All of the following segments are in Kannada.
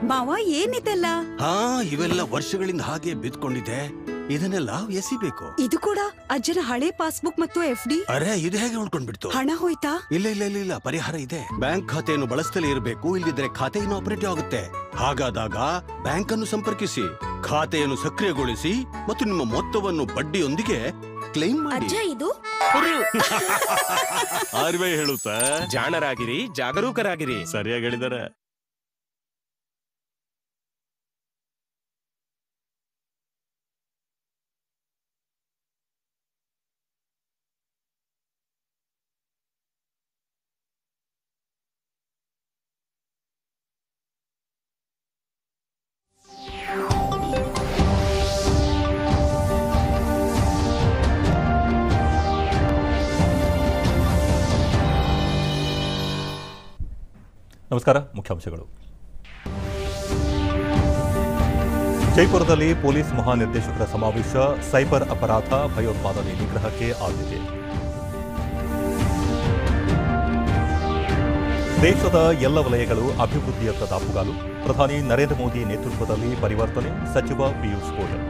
ಮಾವ ಏನಿದೆಲ್ಲ ಹಾ ಇವೆಲ್ಲ ವರ್ಷಗಳಿಂದ ಹಾಗೆ ಬಿದ್ಕೊಂಡಿದೆ ಇದನ್ನೆಲ್ಲ ಎಸಿಬೇಕು ಇದು ಕೂಡ ಅಜ್ಜನ ಹಳೆ ಪಾಸ್ಬುಕ್ ಮತ್ತು ಎಫ್ ಡಿ ಅರೆ ಇದು ಹೇಗೆ ಉಳ್ಕೊಂಡ್ಬಿಡ್ತು ಹಣ ಹೋಯ್ತಾ ಇಲ್ಲ ಇಲ್ಲ ಇಲ್ಲ ಇಲ್ಲ ಪರಿಹಾರ ಇದೆ ಬ್ಯಾಂಕ್ ಖಾತೆಯನ್ನು ಬಳಸ್ತಲೇ ಇರಬೇಕು ಇಲ್ಲದಿದ್ರೆ ಖಾತೆ ಇನ್ಆಪರೇಟಿವ್ ಆಗುತ್ತೆ ಹಾಗಾದಾಗ ಬ್ಯಾಂಕ್ ಅನ್ನು ಸಂಪರ್ಕಿಸಿ ಖಾತೆಯನ್ನು ಸಕ್ರಿಯಗೊಳಿಸಿ ಮತ್ತು ನಿಮ್ಮ ಮೊತ್ತವನ್ನು ಬಡ್ಡಿಯೊಂದಿಗೆ ಕ್ಲೈಮ್ ಮಾಡಿ ಅಜ್ಜ ಇದು ಆರ್ ಬಿ ಐ ಹೇಳುತ್ತಾ ಜಾಣರಾಗಿರಿ ಜಾಗರೂಕರಾಗಿರಿ ಸರಿಯಾಗಿ ಹೇಳಿದಾರೆ ನಮಸ್ಕಾರ ಮುಖ್ಯಾಂಶಗಳು ಜೈಪುರದಲ್ಲಿ ಪೊಲೀಸ್ ಮಹಾನಿರ್ದೇಶಕರ ಸಮಾವೇಶ ಸೈಬರ್ ಅಪರಾಧ ಭಯೋತ್ಪಾದನೆ ನಿಗ್ರಹಕ್ಕೆ ಆದ್ಯತೆ ದೇಶದ ಎಲ್ಲ ವಲಯಗಳು ಅಭಿವೃದ್ಧಿಯತ್ತ ದಾಪುಗಾಲು ಪ್ರಧಾನಿ ನರೇಂದ್ರ ಮೋದಿ ನೇತೃತ್ವದಲ್ಲಿ ಪರಿವರ್ತನೆ ಸಚಿವ ಪಿಯೂಷ್ ಗೋಯಲ್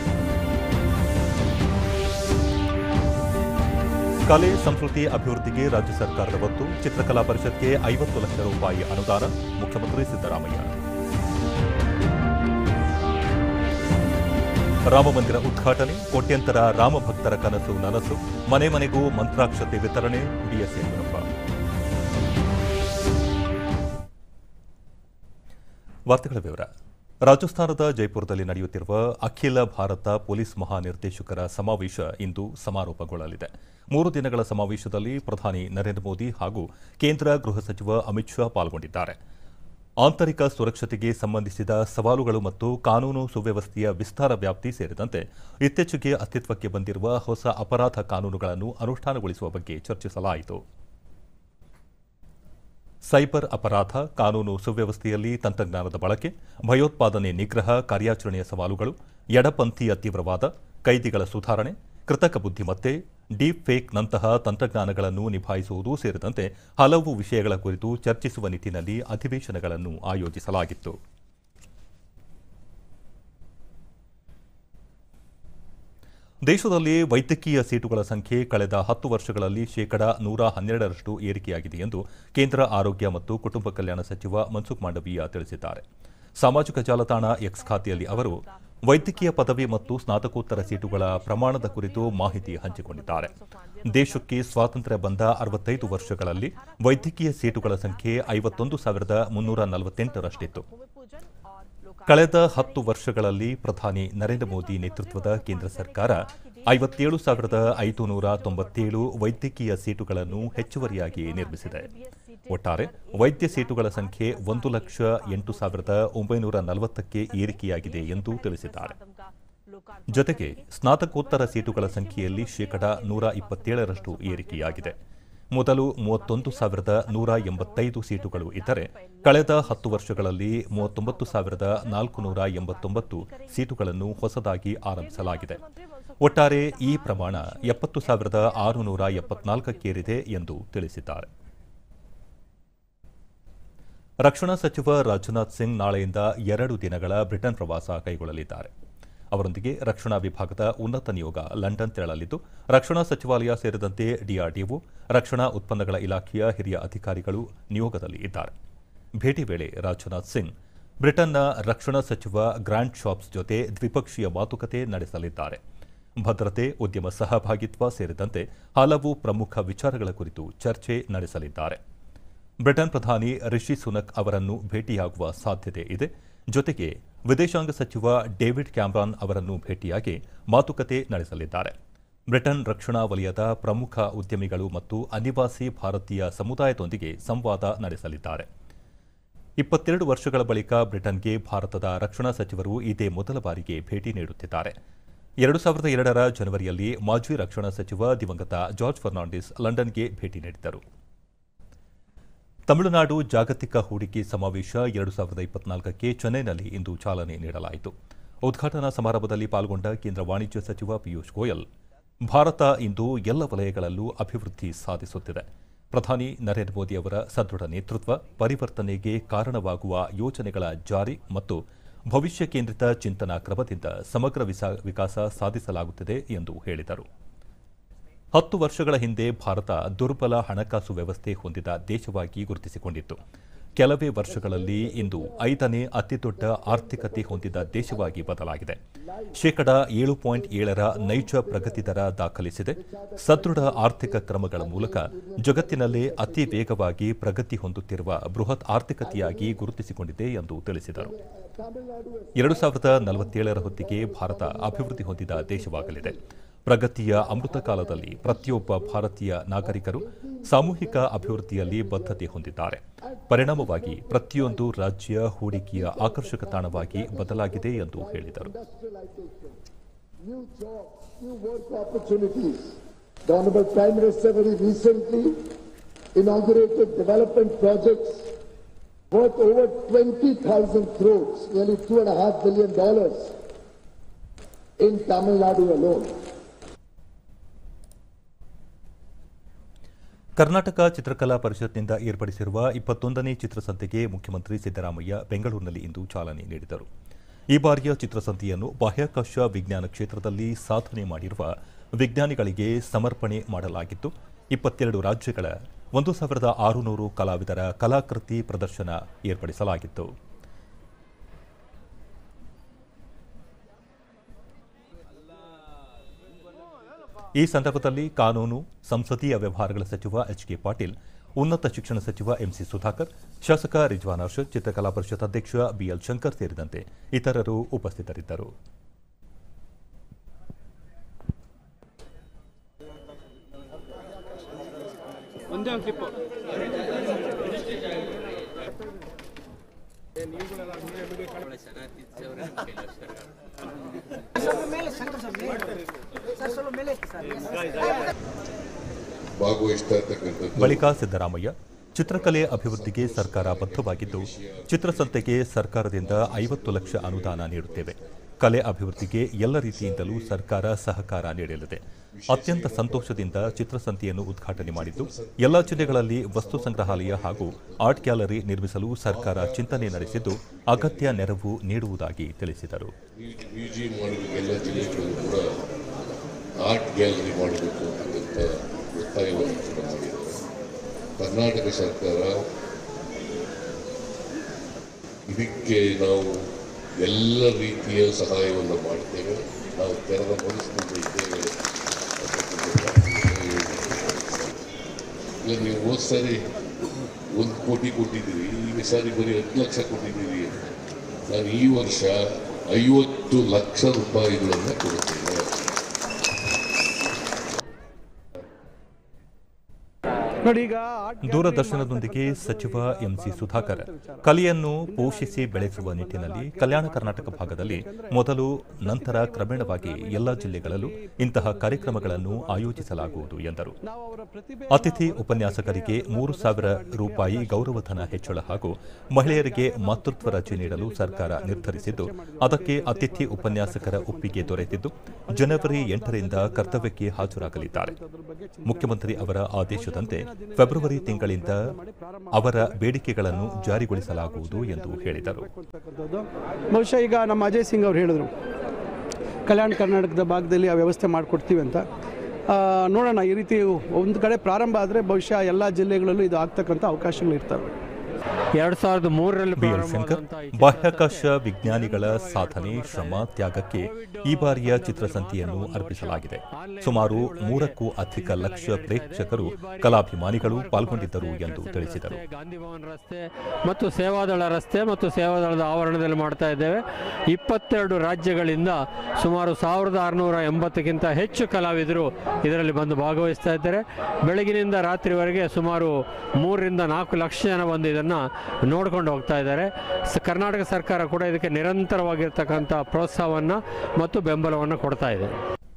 ಕಲೆ ಸಂಸ್ಕೃತಿ ಅಭಿವೃದ್ಧಿಗೆ ರಾಜ್ಯ ಸರ್ಕಾರದ ಒತ್ತು ಚಿತ್ರಕಲಾ ಪರಿಷತ್ಗೆ ಐವತ್ತು ಲಕ್ಷ ರೂಪಾಯಿ ಅನುದಾನ ಮುಖ್ಯಮಂತ್ರಿ ಸಿದ್ದರಾಮಯ್ಯ ರಾಮಮಂದಿರ ಉದ್ಘಾಟನೆ ಕೋಟ್ಯಂತರ ರಾಮಭಕ್ತರ ಕನಸು ನನಸು ಮನೆ ಮನೆಗೂ ಮಂತ್ರಾಕ್ಷತೆ ವಿತರಣೆ ಬಿಎಸ್ ಯಡಿಯೂರಪ್ಪ ವಾರ್ತೆಗಳ ವಿವರ ರಾಜಸ್ಥಾನದ ಜೈಪುರದಲ್ಲಿ ನಡೆಯುತ್ತಿರುವ ಅಖಿಲ ಭಾರತ ಪೊಲೀಸ್ ಮಹಾನಿರ್ದೇಶಕರ ಸಮಾವೇಶ ಇಂದು ಸಮಾರೋಪಗೊಳ್ಳಲಿದೆ ಮೂರು ದಿನಗಳ ಸಮಾವೇಶದಲ್ಲಿ ಪ್ರಧಾನಿ ನರೇಂದ್ರ ಮೋದಿ ಹಾಗೂ ಕೇಂದ್ರ ಗೃಹ ಸಚಿವ ಅಮಿತ್ ಶಾ ಪಾಲ್ಗೊಂಡಿದ್ದಾರೆ ಆಂತರಿಕ ಸುರಕ್ಷತೆಗೆ ಸಂಬಂಧಿಸಿದ ಸವಾಲುಗಳು ಮತ್ತು ಕಾನೂನು ಸುವ್ಯವಸ್ಥೆಯ ವಿಸ್ತಾರ ವ್ಯಾಪ್ತಿ ಸೇರಿದಂತೆ ಇತ್ತೀಚೆಗೆ ಅಸ್ತಿತ್ವಕ್ಕೆ ಬಂದಿರುವ ಹೊಸ ಅಪರಾಧ ಕಾನೂನುಗಳನ್ನು ಅನುಷ್ಠಾನಗೊಳಿಸುವ ಬಗ್ಗೆ ಚರ್ಚಿಸಲಾಯಿತು ಸೈಬರ್ ಅಪರಾಧ ಕಾನೂನು ಸುವ್ಯವಸ್ಥೆಯಲ್ಲಿ ತಂತ್ರಜ್ಞಾನದ ಬಳಕೆ ಭಯೋತ್ಪಾದನೆ ನಿಗ್ರಹ ಕಾರ್ಯಾಚರಣೆಯ ಸವಾಲುಗಳು ಎಡಪಂಥೀಯ ತೀವ್ರವಾದ ಕೈದಿಗಳ ಸುಧಾರಣೆ ಕೃತಕ ಬುದ್ಧಿಮತ್ತೆ ಡೀಪ್ ಫೇಕ್ನಂತಹ ತಂತ್ರಜ್ಞಾನಗಳನ್ನು ನಿಭಾಯಿಸುವುದು ಸೇರಿದಂತೆ ಹಲವು ವಿಷಯಗಳ ಕುರಿತು ಚರ್ಚಿಸುವ ನಿಟ್ಟಿನಲ್ಲಿ ಅಧಿವೇಶನಗಳನ್ನು ಆಯೋಜಿಸಲಾಗಿತ್ತು ದೇಶದಲ್ಲಿ ವೈದ್ಯಕೀಯ ಸೀಟುಗಳ ಸಂಖ್ಯೆ ಕಳೆದ ಹತ್ತು ವರ್ಷಗಳಲ್ಲಿ ಶೇಕಡಾ ನೂರ ಹನ್ನೆರಡರಷ್ಟು ಏರಿಕೆಯಾಗಿದೆ ಎಂದು ಕೇಂದ್ರ ಆರೋಗ್ಯ ಮತ್ತು ಕುಟುಂಬ ಕಲ್ಯಾಣ ಸಚಿವ ಮನ್ಸುಖ್ ಮಾಂಡವೀಯ ತಿಳಿಸಿದ್ದಾರೆ ಸಾಮಾಜಿಕ ಜಾಲತಾಣ ಎಕ್ಸ್ ಖಾತೆಯಲ್ಲಿ ಅವರು ವೈದ್ಯಕೀಯ ಪದವಿ ಮತ್ತು ಸ್ನಾತಕೋತ್ತರ ಸೀಟುಗಳ ಪ್ರಮಾಣದ ಕುರಿತು ಮಾಹಿತಿ ಹಂಚಿಕೊಂಡಿದ್ದಾರೆ ದೇಶಕ್ಕೆ ಸ್ವಾತಂತ್ರ್ಯ ಬಂದ ಅರವತ್ತೈದು ವರ್ಷಗಳಲ್ಲಿ ವೈದ್ಯಕೀಯ ಸೀಟುಗಳ ಸಂಖ್ಯೆ ಐವತ್ತೊಂದು ಸಾವಿರದ ಮುನ್ನೂರ ನಲವತ್ತೆಂಟರಷ್ಟಿತ್ತು ಕಳೆದ ಹತ್ತು ವರ್ಷಗಳಲ್ಲಿ ಪ್ರಧಾನಿ ನರೇಂದ್ರ ಮೋದಿ ನೇತೃತ್ವದ ಕೇಂದ್ರ ಸರ್ಕಾರ ಐವತ್ತೇಳು ಸಾವಿರದ ಐದುನೂರ ತೊಂಬತ್ತೇಳು ವೈದ್ಯಕೀಯ ಸೀಟುಗಳನ್ನು ಹೆಚ್ಚುವರಿಯಾಗಿ ನಿರ್ಮಿಸಿದೆ ಒಟ್ಟಾರೆ ವೈದ್ಯ ಸೀಟುಗಳ ಸಂಖ್ಯೆ ಒಂದು ಲಕ್ಷ ಎಂಟು ಸಾವಿರದ ಒಂಬೈನೂರ ನಲವತ್ತಕ್ಕೆ ಏರಿಕೆಯಾಗಿದೆ ಎಂದು ತಿಳಿಸಿದ್ದಾರೆ ಜೊತೆಗೆ ಸ್ನಾತಕೋತ್ತರ ಸೀಟುಗಳ ಸಂಖ್ಯೆಯಲ್ಲಿ ಶೇಕಡಾ ನೂರ ಇಪ್ಪತ್ತೇಳರಷ್ಟು ಏರಿಕೆಯಾಗಿದೆ ಮೊದಲು ಮೂವತ್ತೊಂದು ಸಾವಿರದ ನೂರ ಎಂಬತ್ತೈದು ಸೀಟುಗಳು ಇದ್ದರೆ ಕಳೆದ ಹತ್ತು ವರ್ಷಗಳಲ್ಲಿ ಮೂವತ್ತೊಂಬತ್ತು ಸಾವಿರದ ನಾಲ್ಕುನೂರ ಎಂಬತ್ತೊಂಬತ್ತು ಸೀಟುಗಳನ್ನು ಹೊಸದಾಗಿ ಆರಂಭಿಸಲಾಗಿದೆ ಒಟ್ಟಾರೆ ಈ ಪ್ರಮಾಣ ಎಪ್ಪತ್ತು ಸಾವಿರದ ಆರುನೂರ ಎಪ್ಪತ್ನಾಲ್ಕಕ್ಕೇರಿದೆ ಎಂದು ತಿಳಿಸಿದ್ದಾರೆ ರಕ್ಷಣಾ ಸಚಿವ ರಾಜನಾಥ್ ಸಿಂಗ್ ನಾಳೆಯಿಂದ ಎರಡು ದಿನಗಳ ಬ್ರಿಟನ್ ಪ್ರವಾಸ ಕೈಗೊಳ್ಳಲಿದ್ದಾರೆ ಅವರೊಂದಿಗೆ ರಕ್ಷಣಾ ವಿಭಾಗದ ಉನ್ನತ ನಿಯೋಗ ಲಂಡನ್ ತೆರಳಲಿದ್ದು ರಕ್ಷಣಾ ಸಚಿವಾಲಯ ಸೇರಿದಂತೆ ಡಿಆರ್ಡಿಒ ರಕ್ಷಣಾ ಉತ್ಪನ್ನಗಳ ಇಲಾಖೆಯ ಹಿರಿಯ ಅಧಿಕಾರಿಗಳು ನಿಯೋಗದಲ್ಲಿ ಇದ್ದಾರೆ ಭೇಟಿ ವೇಳೆ ರಾಜನಾಥ್ ಸಿಂಗ್ ಬ್ರಿಟನ್ನ ರಕ್ಷಣಾ ಸಚಿವ ಗ್ರಾಂಟ್ ಶಾಪ್ಸ್ ಜೊತೆ ದ್ವಿಪಕ್ಷೀಯ ಮಾತುಕತೆ ನಡೆಸಲಿದ್ದಾರೆ ಭದ್ರತೆ ಉದ್ಯಮ ಸಹಭಾಗಿತ್ವ ಸೇರಿದಂತೆ ಹಲವು ಪ್ರಮುಖ ವಿಚಾರಗಳ ಕುರಿತು ಚರ್ಚೆ ನಡೆಸಲಿದ್ದಾರೆ ಬ್ರಿಟನ್ ಪ್ರಧಾನಿ ರಿಷಿ ಸುನಕ್ ಅವರನ್ನು ಭೇಟಿಯಾಗುವ ಸಾಧ್ಯತೆ ಇದೆ ಜೊತೆಗೆ ವಿದೇಶಾಂಗ ಸಚಿವ ಡೇವಿಡ್ ಕ್ಯಾಮ್ರಾನ್ ಅವರನ್ನು ಭೇಟಿಯಾಗಿ ಮಾತುಕತೆ ನಡೆಸಲಿದ್ದಾರೆ ಬ್ರಿಟನ್ ರಕ್ಷಣಾ ವಲಯದ ಪ್ರಮುಖ ಉದ್ಯಮಿಗಳು ಮತ್ತು ಅನಿವಾಸಿ ಭಾರತೀಯ ಸಮುದಾಯದೊಂದಿಗೆ ಸಂವಾದ ನಡೆಸಲಿದ್ದಾರೆ ಇಪ್ಪತ್ತೆರಡು ವರ್ಷಗಳ ಬಳಿಕ ಬ್ರಿಟನ್ಗೆ ಭಾರತದ ರಕ್ಷಣಾ ಸಚಿವರು ಇದೇ ಮೊದಲ ಬಾರಿಗೆ ಭೇಟಿ ನೀಡುತ್ತಿದ್ದಾರೆ ಎರಡು ಸಾವಿರದ ಎರಡರ ಜನವರಿಯಲ್ಲಿ ಮಾಜಿ ರಕ್ಷಣಾ ಸಚಿವ ದಿವಂಗತ ಜಾರ್ಜ್ ಫರ್ನಾಂಡಿಸ್ ಲಂಡನ್ಗೆ ಭೇಟಿ ನೀಡಿದ್ದರು ತಮಿಳುನಾಡು ಜಾಗತಿಕ ಹೂಡಿಕೆ ಸಮಾವೇಶ ಎರಡು ಸಾವಿರದ ಇಪ್ಪತ್ನಾಲ್ಕಕ್ಕೆ ಚೆನ್ನೈನಲ್ಲಿ ಇಂದು ಚಾಲನೆ ನೀಡಲಾಯಿತು ಉದ್ಘಾಟನಾ ಸಮಾರಂಭದಲ್ಲಿ ಪಾಲ್ಗೊಂಡ ಕೇಂದ್ರ ವಾಣಿಜ್ಯ ಸಚಿವ ಪಿಯೂಷ್ ಗೋಯಲ್ ಭಾರತ ಇಂದು ಎಲ್ಲ ವಲಯಗಳಲ್ಲೂ ಅಭಿವೃದ್ಧಿ ಸಾಧಿಸುತ್ತಿದೆ ಪ್ರಧಾನಿ ನರೇಂದ್ರ ಮೋದಿ ಅವರ ಸದೃಢ ನೇತೃತ್ವ ಪರಿವರ್ತನೆಗೆ ಕಾರಣವಾಗುವ ಯೋಜನೆಗಳ ಜಾರಿ ಮತ್ತು ಭವಿಷ್ಯ ಕೇಂದ್ರಿತ ಚಿಂತನಾ ಕ್ರಮದಿಂದ ಸಮಗ್ರ ವಿಸಾ- ವಿಕಾಸ ಸಾಧಿಸಲಾಗುತ್ತಿದೆ ಎಂದು ಹೇಳಿದರು ಹತ್ತು ವರ್ಷಗಳ ಹಿಂದೆ ಭಾರತ ದುರ್ಬಲ ಹಣಕಾಸು ವ್ಯವಸ್ಥೆ ಹೊಂದಿದ ದೇಶವಾಗಿ ಗುರುತಿಸಿಕೊಂಡಿತ್ತು ಕೆಲವೇ ವರ್ಷಗಳಲ್ಲಿ ಇಂದು ಐದನೇ ಅತಿದೊಡ್ಡ ಆರ್ಥಿಕತೆ ಹೊಂದಿದ ದೇಶವಾಗಿ ಬದಲಾಗಿದೆ ಶೇಕಡ ಏಳು ಪಾಯಿಂಟ್ ಏಳರ ನೈಜ ಪ್ರಗತಿ ದರ ದಾಖಲಿಸಿದೆ ಸದೃಢ ಆರ್ಥಿಕ ಕ್ರಮಗಳ ಮೂಲಕ ಜಗತ್ತಿನಲ್ಲೇ ಅತಿ ವೇಗವಾಗಿ ಪ್ರಗತಿ ಹೊಂದುತ್ತಿರುವ ಬೃಹತ್ ಆರ್ಥಿಕತೆಯಾಗಿ ಗುರುತಿಸಿಕೊಂಡಿದೆ ಎಂದು ತಿಳಿಸಿದರು ಎರಡು ಸಾವಿರದ ನಲವತ್ತೇಳರ ಹೊತ್ತಿಗೆ ಭಾರತ ಅಭಿವೃದ್ಧಿ ಹೊಂದಿದ ದೇಶವಾಗಲಿದೆ ಪ್ರಗತಿಯ ಅಮೃತ ಕಾಲದಲ್ಲಿ ಪ್ರತಿಯೊಬ್ಬ ಭಾರತೀಯ ನಾಗರಿಕರು ಸಾಮೂಹಿಕ ಅಭಿವೃದ್ಧಿಯಲ್ಲಿ ಬದ್ಧತೆ ಹೊಂದಿದ್ದಾರೆ ಪರಿಣಾಮವಾಗಿ ಪ್ರತಿಯೊಂದು ರಾಜ್ಯ ಹೂಡಿಕೆಯ ಆಕರ್ಷಕ ತಾಣವಾಗಿ ಬದಲಾಗಿದೆ ಎಂದು ಹೇಳಿದರು new jobs, new work opportunities. The Honorable Prime Minister very recently inaugurated development projects worth over 20,000 crores, nearly two and a half billion dollars in Tamil Nadu alone. Karnataka ಚಿತ್ರಕಲಾ ಪರಿಷತ್ನಿಂದ ಏರ್ಪಡಿಸಿರುವ ಇಪ್ಪತ್ತೊಂದನೇ ಚಿತ್ರಸಂತೆಗೆ ಮುಖ್ಯಮಂತ್ರಿ ಸಿದ್ದರಾಮಯ್ಯ ಬೆಂಗಳೂರಿನಲ್ಲಿ ಇಂದು ಚಾಲನೆ ನೀಡಿದರು ಈ ಬಾರಿಯ ಚಿತ್ರಸಂತೆಯನ್ನು ಬಾಹ್ಯಾಕಾಶ ವಿಜ್ಞಾನ ಕ್ಷೇತ್ರದಲ್ಲಿ ಸಾಧನೆ ಮಾಡಿರುವ ವಿಜ್ಞಾನಿಗಳಿಗೆ ಸಮರ್ಪಣೆ ಮಾಡಲಾಗಿತ್ತು ಇಪ್ಪತ್ತೆರಡು ರಾಜ್ಯಗಳ ಒಂದು ಸಾವಿರದ ಆರುನೂರು ಕಲಾವಿದರ ಕಲಾಕೃತಿ ಪ್ರದರ್ಶನ ಏರ್ಪಡಿಸಲಾಗಿತ್ತು ಈ ಸಂದರ್ಭದಲ್ಲಿ ಕಾನೂನು ಸಂಸದೀಯ ವ್ಯವಹಾರಗಳ ಸಚಿವ ಎಚ್ ಕೆ ಪಾಟೀಲ್ ಉನ್ನತ ಶಿಕ್ಷಣ ಸಚಿವ ಎಂಸಿ ಸುಧಾಕರ್ ಶಾಸಕ ರಿಜ್ವಾನ್ ಅರ್ಷದ್ ಚಿತ್ರಕಲಾ ಪರಿಷತ್ ಅಧ್ಯಕ್ಷ ಬಿಎಲ್ ಶಂಕರ್ ಸೇರಿದಂತೆ ಇತರರು ಉಪಸ್ಥಿತರಿದ್ದರು ಭಾಗವಹಿಸ್ತಾ ಇರ್ತಕ್ಕಂಥದ್ದು ಬಳಿಕ ಸಿದ್ದರಾಮಯ್ಯ ಚಿತ್ರಕಲೆ ಅಭಿವೃದ್ಧಿಗೆ ಸರ್ಕಾರ ಬದ್ಧವಾಗಿದ್ದು ಚಿತ್ರಸಂತೆಗೆ ಸರ್ಕಾರದಿಂದ ಐವತ್ತು ಲಕ್ಷ ಅನುದಾನ ನೀಡುತ್ತೇವೆ ಕಲೆ ಅಭಿವೃದ್ಧಿಗೆ ಎಲ್ಲ ರೀತಿಯಿಂದಲೂ ಸರ್ಕಾರ ಸಹಕಾರ ನೀಡಲಿದೆ ಅತ್ಯಂತ ಸಂತೋಷದಿಂದ ಚಿತ್ರಸಂತೆಯನ್ನು ಉದ್ಘಾಟನೆ ಮಾಡಿದ್ದು ಎಲ್ಲ ಜಿಲ್ಲೆಗಳಲ್ಲಿ ವಸ್ತು ಸಂಗ್ರಹಾಲಯ ಹಾಗೂ ಆರ್ಟ್ ಗ್ಯಾಲರಿ ನಿರ್ಮಿಸಲು ಸರ್ಕಾರ ಚಿಂತನೆ ನಡೆಸಿದ್ದು ಅಗತ್ಯ ನೆರವು ನೀಡುವುದಾಗಿ ತಿಳಿಸಿದರು ಮ್ಯೂಸಿಯಂ ಮಾಡಬೇಕು ಎಲ್ಲ ಜಿಲ್ಲೆಗಳಲ್ಲೂ ಕೂಡ ಆರ್ಟ್ ಗ್ಯಾಲರಿ ಮಾಡಬೇಕು ಅಂತಕ್ಕಂಥ ಒತ್ತಾಯವನ್ನು ಕೂಡ ಮಾಡಿದ್ದಾರೆ ಕರ್ನಾಟಕ ಸರ್ಕಾರ ಇದಕ್ಕೆ ನಾವು ಎಲ್ಲ ರೀತಿಯ ಸಹಾಯವನ್ನು ಮಾಡ್ತೇವೆ ನಾವು ತೆರೆದ ಮನಸ್ಸಿನಿಂದ ಇದ್ದೇವೆ ಅಂತಕ್ಕಂಥದ್ದನ್ನು ಹೇಳಿದ್ದಾರೆ. ಇಲ್ಲ ನೀವು ಹೋದ ಸಾರಿ ಒಂದು ಕೋಟಿ ಕೊಟ್ಟಿದ್ದೀರಿ ಈ ಸಾರಿ ಬರೀ ಹತ್ತು ಲಕ್ಷ ಕೊಟ್ಟಿದ್ದೀರಿ ನಾನು ಈ ವರ್ಷ ಐವತ್ತು ಲಕ್ಷ ರೂಪಾಯಿಗಳನ್ನು ಕೊಡುತ್ತೇನೆ ನೋಡಿ ಈಗ art ದೂರದರ್ಶನದೊಂದಿಗೆ ಸಚಿವ ಎಂಸಿ ಸುಧಾಕರ್ ಕಲೆಯನ್ನು ಪೋಷಿಸಿ ಬೆಳೆಸುವ ನಿಟ್ಟಿನಲ್ಲಿ ಕಲ್ಯಾಣ ಕರ್ನಾಟಕ ಭಾಗದಲ್ಲಿ ಮೊದಲು ನಂತರ ಕ್ರಮೇಣವಾಗಿ ಎಲ್ಲ ಜಿಲ್ಲೆಗಳಲ್ಲೂ ಇಂತಹ ಕಾರ್ಯಕ್ರಮಗಳನ್ನು ಆಯೋಜಿಸಲಾಗುವುದು ಎಂದರು ನಾವು ಅವರ ಪ್ರತಿಭೆ ಅತಿಥಿ ಉಪನ್ಯಾಸಕರಿಗೆ ಮೂರು ಸಾವಿರ ರೂಪಾಯಿ ಗೌರವಧನ ಹೆಚ್ಚಳ ಹಾಗೂ ಮಹಿಳೆಯರಿಗೆ ಮಾತೃತ್ವ ರಜೆ ನೀಡಲು ಸರ್ಕಾರ ನಿರ್ಧರಿಸಿದ್ದು ಅದಕ್ಕೆ ಅತಿಥಿ ಉಪನ್ಯಾಸಕರ ಒಪ್ಪಿಗೆ ದೊರೆತಿದ್ದು ಜನವರಿ ಎಂಟರಿಂದ ಕರ್ತವ್ಯಕ್ಕೆ ಹಾಜರಾಗಲಿದ್ದಾರೆ ಮುಖ್ಯಮಂತ್ರಿ ಅವರ ಆದೇಶದಂತೆ ಫೆಬ್ರವರಿ ತಿಂಗಳಿಂದ ಅವರ ಬೇಡಿಕೆಗಳನ್ನು ಜಾರಿಗೊಳಿಸಲಾಗುವುದು ಎಂದು ಹೇಳಿದರು ಅಂತಕ್ಕಂಥದ್ದು ಬಹುಶಃ ಈಗ ನಮ್ಮ ಅಜಯ್ ಸಿಂಗ್ ಅವ್ರು ಹೇಳಿದ್ರು ಕಲ್ಯಾಣ ಕರ್ನಾಟಕದ ಭಾಗದಲ್ಲಿ ಆ ವ್ಯವಸ್ಥೆ ಮಾಡಿಕೊಡ್ತೀವಿ ಅಂತ ಆ, ನೋಡೋಣ ಈ ರೀತಿ ಒಂದು ಕಡೆ ಪ್ರಾರಂಭ ಆದರೆ ಬಹುಶಃ ಎಲ್ಲ ಜಿಲ್ಲೆಗಳಲ್ಲೂ ಇದು ಆಗ್ತಕ್ಕಂಥ ಅವಕಾಶಗಳು ಇರ್ತವೆ ಎರಡ್ ಸಾವಿರದ ಮೂರರಲ್ಲಿ ಬಿಎಲ್ ಶಂಕರ್ ಬಾಹ್ಯಾಕಾಶ ವಿಜ್ಞಾನಿಗಳ ಸಾಧನೆ ಶ್ರಮ ತ್ಯಾಗಕ್ಕೆ ಈ ಬಾರಿಯ ಚಿತ್ರಸಂತೆಯನ್ನು ಅರ್ಪಿಸಲಾಗಿದೆ ಸುಮಾರು ಮೂರಕ್ಕೂ ಅಧಿಕ ಲಕ್ಷ ಪ್ರೇಕ್ಷಕರು ಕಲಾಭಿಮಾನಿಗಳು ಪಾಲ್ಗೊಂಡಿದ್ದರು ಎಂದು ತಿಳಿಸಿದರು ಗಾಂಧಿ ಭವನ್ ರಸ್ತೆ ಮತ್ತು ಸೇವಾದಳ ರಸ್ತೆ ಮತ್ತು ಸೇವಾದಳದ ಆವರಣದಲ್ಲಿ ಮಾಡ್ತಾ ಇದ್ದೇವೆ ಇಪ್ಪತ್ತೆರಡು ರಾಜ್ಯಗಳಿಂದ ಸುಮಾರು ಸಾವಿರದ ಆರುನೂರ ಎಂಬತ್ತಕ್ಕಿಂತ ಹೆಚ್ಚು ಕಲಾವಿದರು ಇದರಲ್ಲಿ ಬಂದು ಭಾಗವಹಿಸ್ತಾ ಇದ್ದಾರೆ ಬೆಳಗಿನಿಂದ ರಾತ್ರಿವರೆಗೆ ಸುಮಾರು ಮೂರರಿಂದ ನಾಲ್ಕು ಲಕ್ಷ ಜನ ಬಂದು ಇದನ್ನು ನೋಡ್ಕೊಂಡು ಹೋಗ್ತಾ ಇದ್ದಾರೆ ಸ- ಕರ್ನಾಟಕ ಸರ್ಕಾರ ಕೂಡ ಇದಕ್ಕೆ ನಿರಂತರವಾಗಿರ್ತಕ್ಕಂಥ ಪ್ರೋತ್ಸಾಹವನ್ನು ಮತ್ತು ಬೆಂಬಲವನ್ನು ಕೊಡ್ತಾ ಇದೆ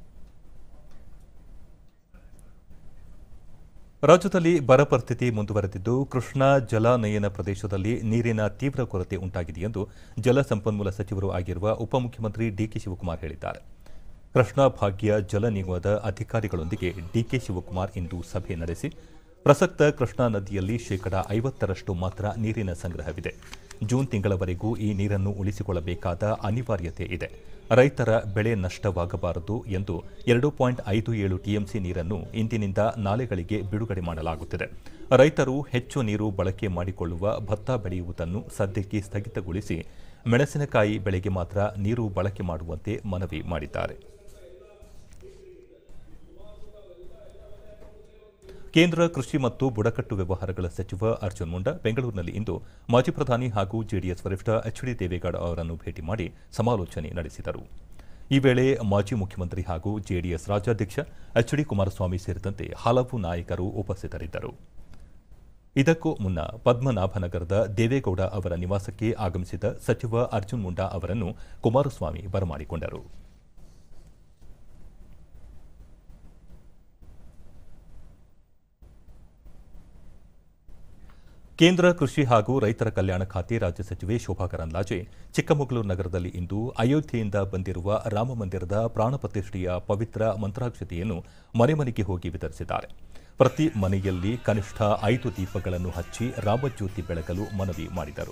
ರಾಜ್ಯದಲ್ಲಿ ಬರ ಪರಿಸ್ಥಿತಿ ಮುಂದುವರೆದಿದ್ದು ಕೃಷ್ಣಾ ಜಲಾನಯನ ಪ್ರದೇಶದಲ್ಲಿ ನೀರಿನ ತೀವ್ರ ಕೊರತೆ ಉಂಟಾಗಿದೆ ಎಂದು ಜಲಸಂಪನ್ಮೂಲ ಸಚಿವರು ಆಗಿರುವ ಉಪಮುಖ್ಯಮಂತ್ರಿ ಡಿಕೆ ಶಿವಕುಮಾರ್ ಹೇಳಿದ್ದಾರೆ ಕೃಷ್ಣಾ ಭಾಗ್ಯ ಜಲ ನಿಗಮದ ಅಧಿಕಾರಿಗಳೊಂದಿಗೆ ಡಿಕೆ ಶಿವಕುಮಾರ್ ಇಂದು ಸಭೆ ನಡೆಸಿ ಪ್ರಸಕ್ತ ಕೃಷ್ಣಾ ನದಿಯಲ್ಲಿ ಶೇಕಡ ಐವತ್ತರಷ್ಟು ಮಾತ್ರ ನೀರಿನ ಸಂಗ್ರಹವಿದೆ ಜೂನ್ ತಿಂಗಳವರೆಗೂ ಈ ನೀರನ್ನು ಉಳಿಸಿಕೊಳ್ಳಬೇಕಾದ ಅನಿವಾರ್ಯತೆ ಇದೆ ರೈತರ ಬೆಳೆ ನಷ್ಟವಾಗಬಾರದು ಎಂದು ಎರಡು ಪಾಯಿಂಟ್ ಐದು ಏಳು ಟಿಎಂಸಿ ನೀರನ್ನು ಇಂದಿನಿಂದ ನಾಲೆಗಳಿಗೆ ಬಿಡುಗಡೆ ಮಾಡಲಾಗುತ್ತಿದೆ ರೈತರು ಹೆಚ್ಚು ನೀರು ಬಳಕೆ ಮಾಡಿಕೊಳ್ಳುವ ಭತ್ತ ಬೆಳೆಯುವುದನ್ನು ಸದ್ಯಕ್ಕೆ ಸ್ಥಗಿತಗೊಳಿಸಿ ಮೆಣಸಿನಕಾಯಿ ಬೆಳೆಗೆ ಮಾತ್ರ ನೀರು ಬಳಕೆ ಮಾಡುವಂತೆ ಮನವಿ ಮಾಡಿದ್ದಾರೆ ಕೇಂದ್ರ ಕೃಷಿ ಮತ್ತು ಬುಡಕಟ್ಟು ವ್ಯವಹಾರಗಳ ಸಚಿವ ಅರ್ಜುನ್ ಮುಂಡಾ ಬೆಂಗಳೂರಿನಲ್ಲಿ ಇಂದು ಮಾಜಿ ಪ್ರಧಾನಿ ಹಾಗೂ ಜೆಡಿಎಸ್ ವರಿಷ್ಠ ಎಚ್ ಡಿ ದೇವೇಗೌಡ ಅವರನ್ನು ಭೇಟಿ ಮಾಡಿ ಸಮಾಲೋಚನೆ ನಡೆಸಿದರು ಈ ವೇಳೆ ಮಾಜಿ ಮುಖ್ಯಮಂತ್ರಿ ಹಾಗೂ ಜೆಡಿಎಸ್ ರಾಜ್ಯಾಧ್ಯಕ್ಷ ಎಚ್ ಡಿ ಕುಮಾರಸ್ವಾಮಿ ಸೇರಿದಂತೆ ಹಲವು ನಾಯಕರು ಉಪಸ್ಥಿತರಿದ್ದರು ಇದಕ್ಕೂ ಮುನ್ನ ಪದ್ಮನಾಭನಗರದ ದೇವೇಗೌಡ ಅವರ ನಿವಾಸಕ್ಕೆ ಆಗಮಿಸಿದ ಸಚಿವ ಅರ್ಜುನ್ ಮುಂಡಾ ಅವರನ್ನು ಕುಮಾರಸ್ವಾಮಿ ಬರಮಾಡಿಕೊಂಡರು ಕೇಂದ್ರ ಕೃಷಿ ಹಾಗೂ ರೈತರ ಕಲ್ಯಾಣ ಖಾತೆ ರಾಜ್ಯ ಸಚಿವೆ ಶೋಭಾ ಕರಂದ್ಲಾಜೆ ಚಿಕ್ಕಮಗಳೂರು ನಗರದಲ್ಲಿ ಇಂದು ಅಯೋಧ್ಯೆಯಿಂದ ಬಂದಿರುವ ರಾಮ ಮಂದಿರದ ಪ್ರಾಣ ಪ್ರತಿಷ್ಠೆಯ ಪವಿತ್ರ ಮಂತ್ರಾಕ್ಷತೆಯನ್ನು ಮನೆ ಮನೆಗೆ ಹೋಗಿ ವಿತರಿಸಿದ್ದಾರೆ ಪ್ರತಿ ಮನೆಯಲ್ಲಿ ಕನಿಷ್ಠ ಐದು ದೀಪಗಳನ್ನು ಹಚ್ಚಿ ರಾಮಜ್ಯೋತಿ ಬೆಳಗಲು ಮನವಿ ಮಾಡಿದರು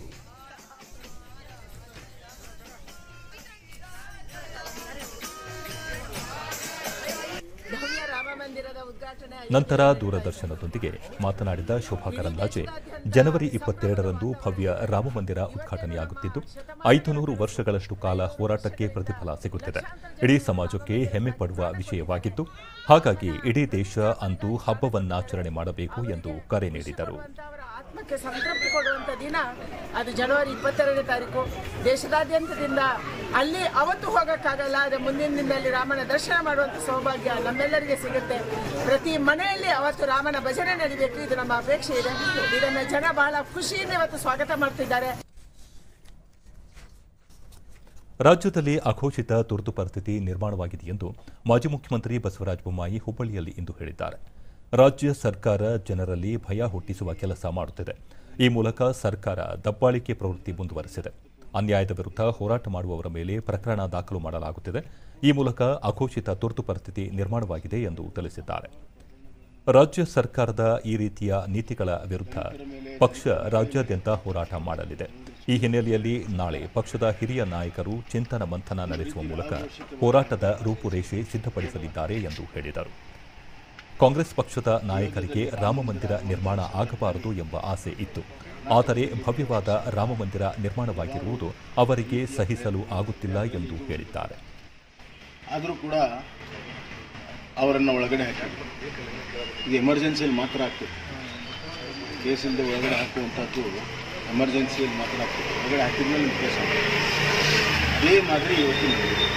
ನಂತರ ದೂರದರ್ಶನದೊಂದಿಗೆ ಮಾತನಾಡಿದ ಶೋಭಾ ಕರಂದ್ಲಾಜೆ ಜನವರಿ ಇಪ್ಪತ್ತೆರಡರಂದು ಭವ್ಯ ರಾಮಮಂದಿರ ಉದ್ಘಾಟನೆಯಾಗುತ್ತಿದ್ದು ಐದು ನೂರು ವರ್ಷಗಳಷ್ಟು ಕಾಲ ಹೋರಾಟಕ್ಕೆ ಪ್ರತಿಫಲ ಸಿಗುತ್ತಿದೆ ಇಡೀ ಸಮಾಜಕ್ಕೆ ಹೆಮ್ಮೆ ಪಡುವ ವಿಷಯವಾಗಿದ್ದು ಹಾಗಾಗಿ ಇಡೀ ದೇಶ ಅಂದು ಹಬ್ಬವನ್ನಾಚರಣೆ ಮಾಡಬೇಕು ಎಂದು ಕರೆ ನೀಡಿದರು ಆತ್ಮಕ್ಕೆ ಸಂತೃಪ್ತಿ ಕೊಡುವಂಥ ದಿನ ಅದು ಜನವರಿ ಇಪ್ಪತ್ತೆರಡನೇ ತಾರೀಕು ದೇಶದಾದ್ಯಂತದಿಂದ ಅಲ್ಲಿ ಅವತ್ತು ಹೋಗೋಕ್ಕಾಗಲ್ಲ ಆದರೆ ಮುಂದಿನ ದಿನದಲ್ಲಿ ರಾಮನ ದರ್ಶನ ಮಾಡುವಂಥ ಸೌಭಾಗ್ಯ ನಮ್ಮೆಲ್ಲರಿಗೆ ಸಿಗುತ್ತೆ ಪ್ರತಿ ಮನೆಯಲ್ಲಿ ಅವತ್ತು ರಾಮನ ಭಜನೆ ನಡೀಬೇಕು ಇದು ನಮ್ಮ ಅಪೇಕ್ಷೆ ಇದೆ ಇದನ್ನು ಜನ ಬಹಳ ಖುಷಿಯಿಂದ ಇವತ್ತು ಸ್ವಾಗತ ಮಾಡ್ತಿದ್ದಾರೆ ರಾಜ್ಯದಲ್ಲಿ ಅಘೋಷಿತ ತುರ್ತು ಪರಿಸ್ಥಿತಿ ನಿರ್ಮಾಣವಾಗಿದೆ ಎಂದು ಮಾಜಿ ಮುಖ್ಯಮಂತ್ರಿ ಬಸವರಾಜ ಬೊಮ್ಮಾಯಿ ಹುಬ್ಬಳ್ಳಿಯಲ್ಲಿ ಇಂದು ಹೇಳಿದ್ದಾರೆ ರಾಜ್ಯ ಸರ್ಕಾರ ಜನರಲ್ಲಿ ಭಯ ಹುಟ್ಟಿಸುವ ಕೆಲಸ ಮಾಡುತ್ತಿದೆ ಈ ಮೂಲಕ ಸರ್ಕಾರ ದಬ್ಬಾಳಿಕೆ ಪ್ರವೃತ್ತಿ ಮುಂದುವರೆಸಿದೆ ಅನ್ಯಾಯದ ವಿರುದ್ಧ ಹೋರಾಟ ಮಾಡುವವರ ಮೇಲೆ ಪ್ರಕರಣ ದಾಖಲು ಮಾಡಲಾಗುತ್ತಿದೆ ಈ ಮೂಲಕ ಅಘೋಷಿತ ತುರ್ತು ಪರಿಸ್ಥಿತಿ ನಿರ್ಮಾಣವಾಗಿದೆ ಎಂದು ತಿಳಿಸಿದ್ದಾರೆ ರಾಜ್ಯ ಸರ್ಕಾರದ ಈ ರೀತಿಯ ನೀತಿಗಳ ವಿರುದ್ಧ ಪಕ್ಷ ರಾಜ್ಯಾದ್ಯಂತ ಹೋರಾಟ ಮಾಡಲಿದೆ ಈ ಹಿನ್ನೆಲೆಯಲ್ಲಿ ನಾಳೆ ಪಕ್ಷದ ಹಿರಿಯ ನಾಯಕರು ಚಿಂತನ ಮಂಥನ ನಡೆಸುವ ಮೂಲಕ ಹೋರಾಟದ ರೂಪುರೇಷೆ ಸಿದ್ಧಪಡಿಸಲಿದ್ದಾರೆ ಎಂದು ಹೇಳಿದರು ಕಾಂಗ್ರೆಸ್ ಪಕ್ಷದ ನಾಯಕರಿಗೆ ರಾಮಮಂದಿರ ನಿರ್ಮಾಣ ಆಗಬಾರದು ಎಂಬ ಆಸೆ ಇತ್ತು ಆದರೆ ಭವ್ಯವಾದ ರಾಮಮಂದಿರ ನಿರ್ಮಾಣವಾಗಿರುವುದು ಅವರಿಗೆ ಸಹಿಸಲು ಆಗುತ್ತಿಲ್ಲ ಎಂದು ಹೇಳಿದ್ದಾರೆ ಆದರೂ ಕೂಡ ಅವರನ್ನು ಒಳಗಡೆ ಹಾಕಿದ್ರು ಇದು ಎಮರ್ಜೆನ್ಸಿಯಲ್ಲಿ ಮಾತ್ರ ಆಗ್ತದೆ ಕೇಸಿಂದ ಒಳಗಡೆ ಹಾಕುವಂಥದ್ದು ಎಮರ್ಜೆನ್ಸಿಯಲ್ಲಿ ಮಾತ್ರ ಆಗ್ತದೆ ಒಳಗಡೆ ಹಾಕಿದ್ಮೇಲೆ ಕೇಸ್ ಆಗ್ತದೆ ಅದೇ ಮಾದರಿ ಇವತ್ತು ನಡೆದಿದೆ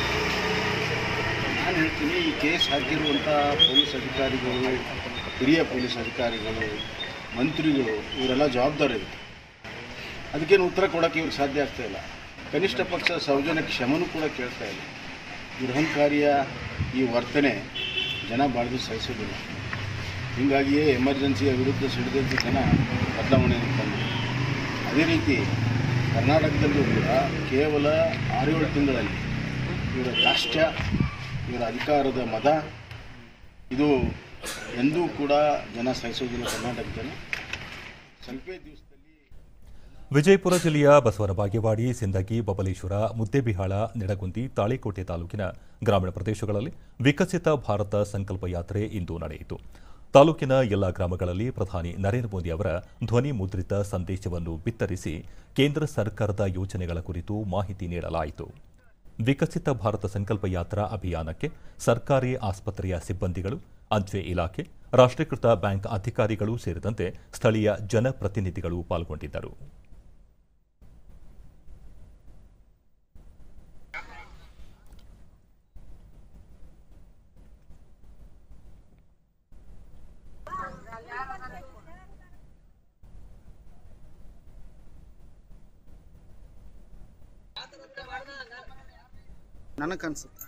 ನಾನು ಹೇಳ್ತೀನಿ ಈ ಕೇಸ್ ಹಾಕಿರುವಂಥ ಪೊಲೀಸ್ ಅಧಿಕಾರಿಗಳು ಹಿರಿಯ ಪೊಲೀಸ್ ಅಧಿಕಾರಿಗಳು ಮಂತ್ರಿಗಳು ಇವರೆಲ್ಲ ಜವಾಬ್ದಾರಿ ಇರುತ್ತೆ ಅದಕ್ಕೇನು ಉತ್ತರ ಕೊಡೋಕ್ಕೆ ಇವ್ರಿಗೆ ಸಾಧ್ಯ ಆಗ್ತಾ ಇಲ್ಲ ಕನಿಷ್ಠ ಪಕ್ಷ ಸೌಜನ್ಯ ಕ್ಷಮನೂ ಕೂಡ ಕೇಳ್ತಾ ಇಲ್ಲ ದುರಹಂಕಾರಿಯ ಈ ವರ್ತನೆ ಜನ ಬಾಳ್ದು ಸಹಿಸೋದಿಲ್ಲ ಹೀಗಾಗಿಯೇ ಎಮರ್ಜೆನ್ಸಿಯ ವಿರುದ್ಧ ಸಿಡಿದಂಥ ಜನ ಬದಲಾವಣೆಯನ್ನು ತಂದರು ಅದೇ ರೀತಿ ಕರ್ನಾಟಕದಲ್ಲೂ ಕೂಡ ಕೇವಲ ಆರೇಳು ತಿಂಗಳಲ್ಲಿ ಇವರ ದಾಷ್ಟ್ಯ ಇವರ ಅಧಿಕಾರದ ಮದ ಇದು ಎಂದೂ ಕೂಡ ಜನ ಸಹಿಸೋದಿಲ್ಲ ಕರ್ನಾಟಕದಲ್ಲಿ ಸ್ವಲ್ಪೇ ದಿವಸದಲ್ಲಿ ವಿಜಯಪುರ ಜಿಲ್ಲೆಯ ಬಸವನ ಬಾಗೇವಾಡಿ ಸಿಂದಗಿ ಬಬಲೇಶ್ವರ ಮುದ್ದೇಬಿಹಾಳ ನಿಡಗುಂದಿ ತಾಳಿಕೋಟೆ ತಾಲೂಕಿನ ಗ್ರಾಮೀಣ ಪ್ರದೇಶಗಳಲ್ಲಿ ವಿಕಸಿತ ಭಾರತ ಸಂಕಲ್ಪ ಯಾತ್ರೆ ಇಂದು ನಡೆಯಿತು ತಾಲೂಕಿನ ಎಲ್ಲ ಗ್ರಾಮಗಳಲ್ಲಿ ಪ್ರಧಾನಿ ನರೇಂದ್ರ ಮೋದಿ ಅವರ ಧ್ವನಿ ಮುದ್ರಿತ ಸಂದೇಶವನ್ನು ಬಿತ್ತರಿಸಿ ಕೇಂದ್ರ ಸರ್ಕಾರದ ಯೋಜನೆಗಳ ಕುರಿತು ಮಾಹಿತಿ ನೀಡಲಾಯಿತು ವಿಕಸಿತ ಭಾರತ ಸಂಕಲ್ಪ ಯಾತ್ರಾ ಅಭಿಯಾನಕ್ಕೆ ಸರ್ಕಾರಿ ಆಸ್ಪತ್ರೆಯ ಸಿಬ್ಬಂದಿಗಳು ಅಂಚೆ ಇಲಾಖೆ ರಾಷ್ಟ್ರೀಕೃತ ಬ್ಯಾಂಕ್ ಅಧಿಕಾರಿಗಳು ಸೇರಿದಂತೆ ಸ್ಥಳೀಯ ಜನಪ್ರತಿನಿಧಿಗಳು ಪಾಲ್ಗೊಂಡಿದ್ದರು ನನಗನ್ಸುತ್ತೆ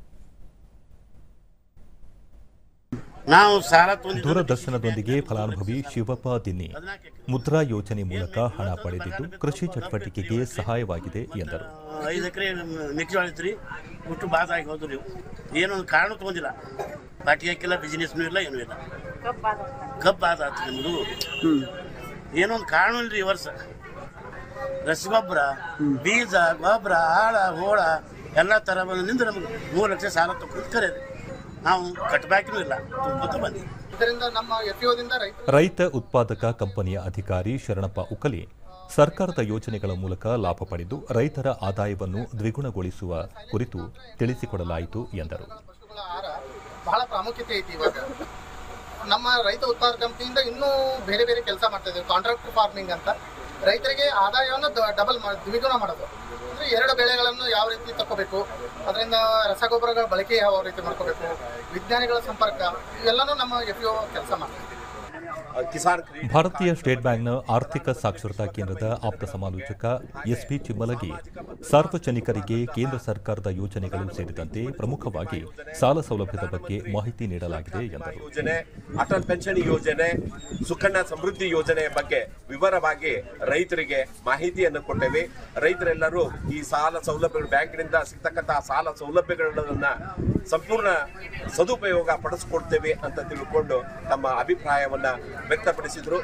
ನಾವು ಸಾಲ ತೊಂದಿದ್ದು ದೂರದರ್ಶನದೊಂದಿಗೆ ಫಲಾನುಭವಿ ಶಿವಪ್ಪ ದಿನ್ನಿ ಮುದ್ರಾ ಯೋಜನೆ ಮೂಲಕ ಹಣ ಪಡೆದಿದ್ದು ಕೃಷಿ ಚಟುವಟಿಕೆಗೆ ಸಹಾಯವಾಗಿದೆ ಎಂದರು ಐದು ಎಕರೆ ಮೆಕ್ಕೆಜೋಳ ಇತ್ತು ರೀ ಬಿಟ್ಟು ಬಾತ್ ಆಗಿ ಹೋದ್ರು ನೀವು ಏನೊಂದು ಕಾರಣ ತೊಗೊಂಡಿಲ್ಲ ಪಾರ್ಟಿ ಹಾಕಿಲ್ಲ ಬಿಸಿನೆಸ್ನೂ ಇಲ್ಲ ಏನೂ ಇಲ್ಲ ಕಬ್ಬು ಆದಾತು ನಿಮ್ದು ಏನೊಂದು ಕಾರಣ ಇಲ್ರಿ ಈ ವರ್ಷ ರಸಗೊಬ್ಬರ ಬೀಜ ಗೊಬ್ಬರ ಆಳ ಹೋಳ ಎಲ್ಲ ತರ ಬಂದಿಂದ ನಮ್ಗೆ ಮೂರು ಲಕ್ಷ ಸಾಲ ತಗೊಂಡು ಕರೆಯದೆ ನಾವು ಕಟ್ಟಬೇಕೂ ಇಲ್ಲ ತುಂಬ ಬಂದಿ ಇದರಿಂದ ನಮ್ಮ ಎಫ್ಒದಿಂದ ರೈತ ರೈತ ಉತ್ಪಾದಕ ಕಂಪನಿಯ ಅಧಿಕಾರಿ ಶರಣಪ್ಪ ಉಕಲಿ ಸರ್ಕಾರದ ಯೋಜನೆಗಳ ಮೂಲಕ ಲಾಭ ಪಡೆದು ರೈತರ ಆದಾಯವನ್ನು ದ್ವಿಗುಣಗೊಳಿಸುವ ಕುರಿತು ತಿಳಿಸಿಕೊಡಲಾಯಿತು ಎಂದರು ಪಶುಗಳ ಆಹಾರ ಬಹಳ ಪ್ರಾಮುಖ್ಯತೆ ಐತಿ ಇವಾಗ ನಮ್ಮ ರೈತ ಉತ್ಪಾದಕ ಕಂಪನಿಯಿಂದ ಇನ್ನೂ ಬೇರೆ ಬೇರೆ ಕೆಲಸ ಮಾಡ್ತಾ ಇದ್ದೀವಿ ಕಾಂಟ್ರಾಕ್ಟ್ ಫಾರ್ಮಿಂಗ್ ಅಂತ ರೈತರಿಗೆ ಆದಾಯವನ್ನು ಡಬಲ್ ಮಾಡಿ ದ್ವಿಗುಣ ಮಾಡೋದು ಅಂದ್ರೆ ಎರಡು ಬೆಳೆಗಳನ್ನು ಯಾವ ರೀತಿ ತಗೋಬೇಕು ಅದರಿಂದ ರಸಗೊಬ್ಬರಗಳ ಬಳಕೆ ಯಾವ ರೀತಿ ಮಾಡ್ಕೋಬೇಕು ವಿಜ್ಞಾನಿಗಳ ಸಂಪರ್ಕ ಇವೆಲ್ಲನೂ ನಮ್ಮ ಎಫ್ ಕೆಲಸ ಮಾಡ್ತಾ ಇದ್ದೀವಿ ಭಾರತೀಯ ಸ್ಟೇಟ್ ಬ್ಯಾಂಕ್ನ ಆರ್ಥಿಕ ಸಾಕ್ಷರತಾ ಕೇಂದ್ರದ ಆಪ್ತ ಸಮಾಲೋಚಕ ಎಸ್ಪಿ ಚಿಮ್ಮಲಗಿ ಸಾರ್ವಜನಿಕರಿಗೆ ಕೇಂದ್ರ ಸರ್ಕಾರದ ಯೋಜನೆಗಳು ಸೇರಿದಂತೆ ಪ್ರಮುಖವಾಗಿ ಸಾಲ ಸೌಲಭ್ಯದ ಬಗ್ಗೆ ಮಾಹಿತಿ ನೀಡಲಾಗಿದೆ ಎಂದರು ಯೋಜನೆ ಅಟಲ್ ಪೆನ್ಷನ್ ಯೋಜನೆ ಸುಕನ್ಯಾ ಸಮೃದ್ಧಿ ಯೋಜನೆ ಬಗ್ಗೆ ವಿವರವಾಗಿ ರೈತರಿಗೆ ಮಾಹಿತಿಯನ್ನು ಕೊಟ್ಟೇವೆ ರೈತರೆಲ್ಲರೂ ಈ ಸಾಲ ಸೌಲಭ್ಯಗಳು ಬ್ಯಾಂಕಿನಿಂದ ಸಿಗ್ತಕ್ಕಂತಹ ಸಾಲ ಸೌಲಭ್ಯಗಳನ್ನ ಸಂಪೂರ್ಣ ಸದುಪಯೋಗ ಪಡಿಸ್ಕೊಡ್ತೇವೆ ಅಂತ ತಿಳ್ಕೊಂಡು ತಮ್ಮ ಅಭಿಪ್ರಾಯವನ್ನ ವ್ಯಕ್ತಪಡಿಸಿದ್ರು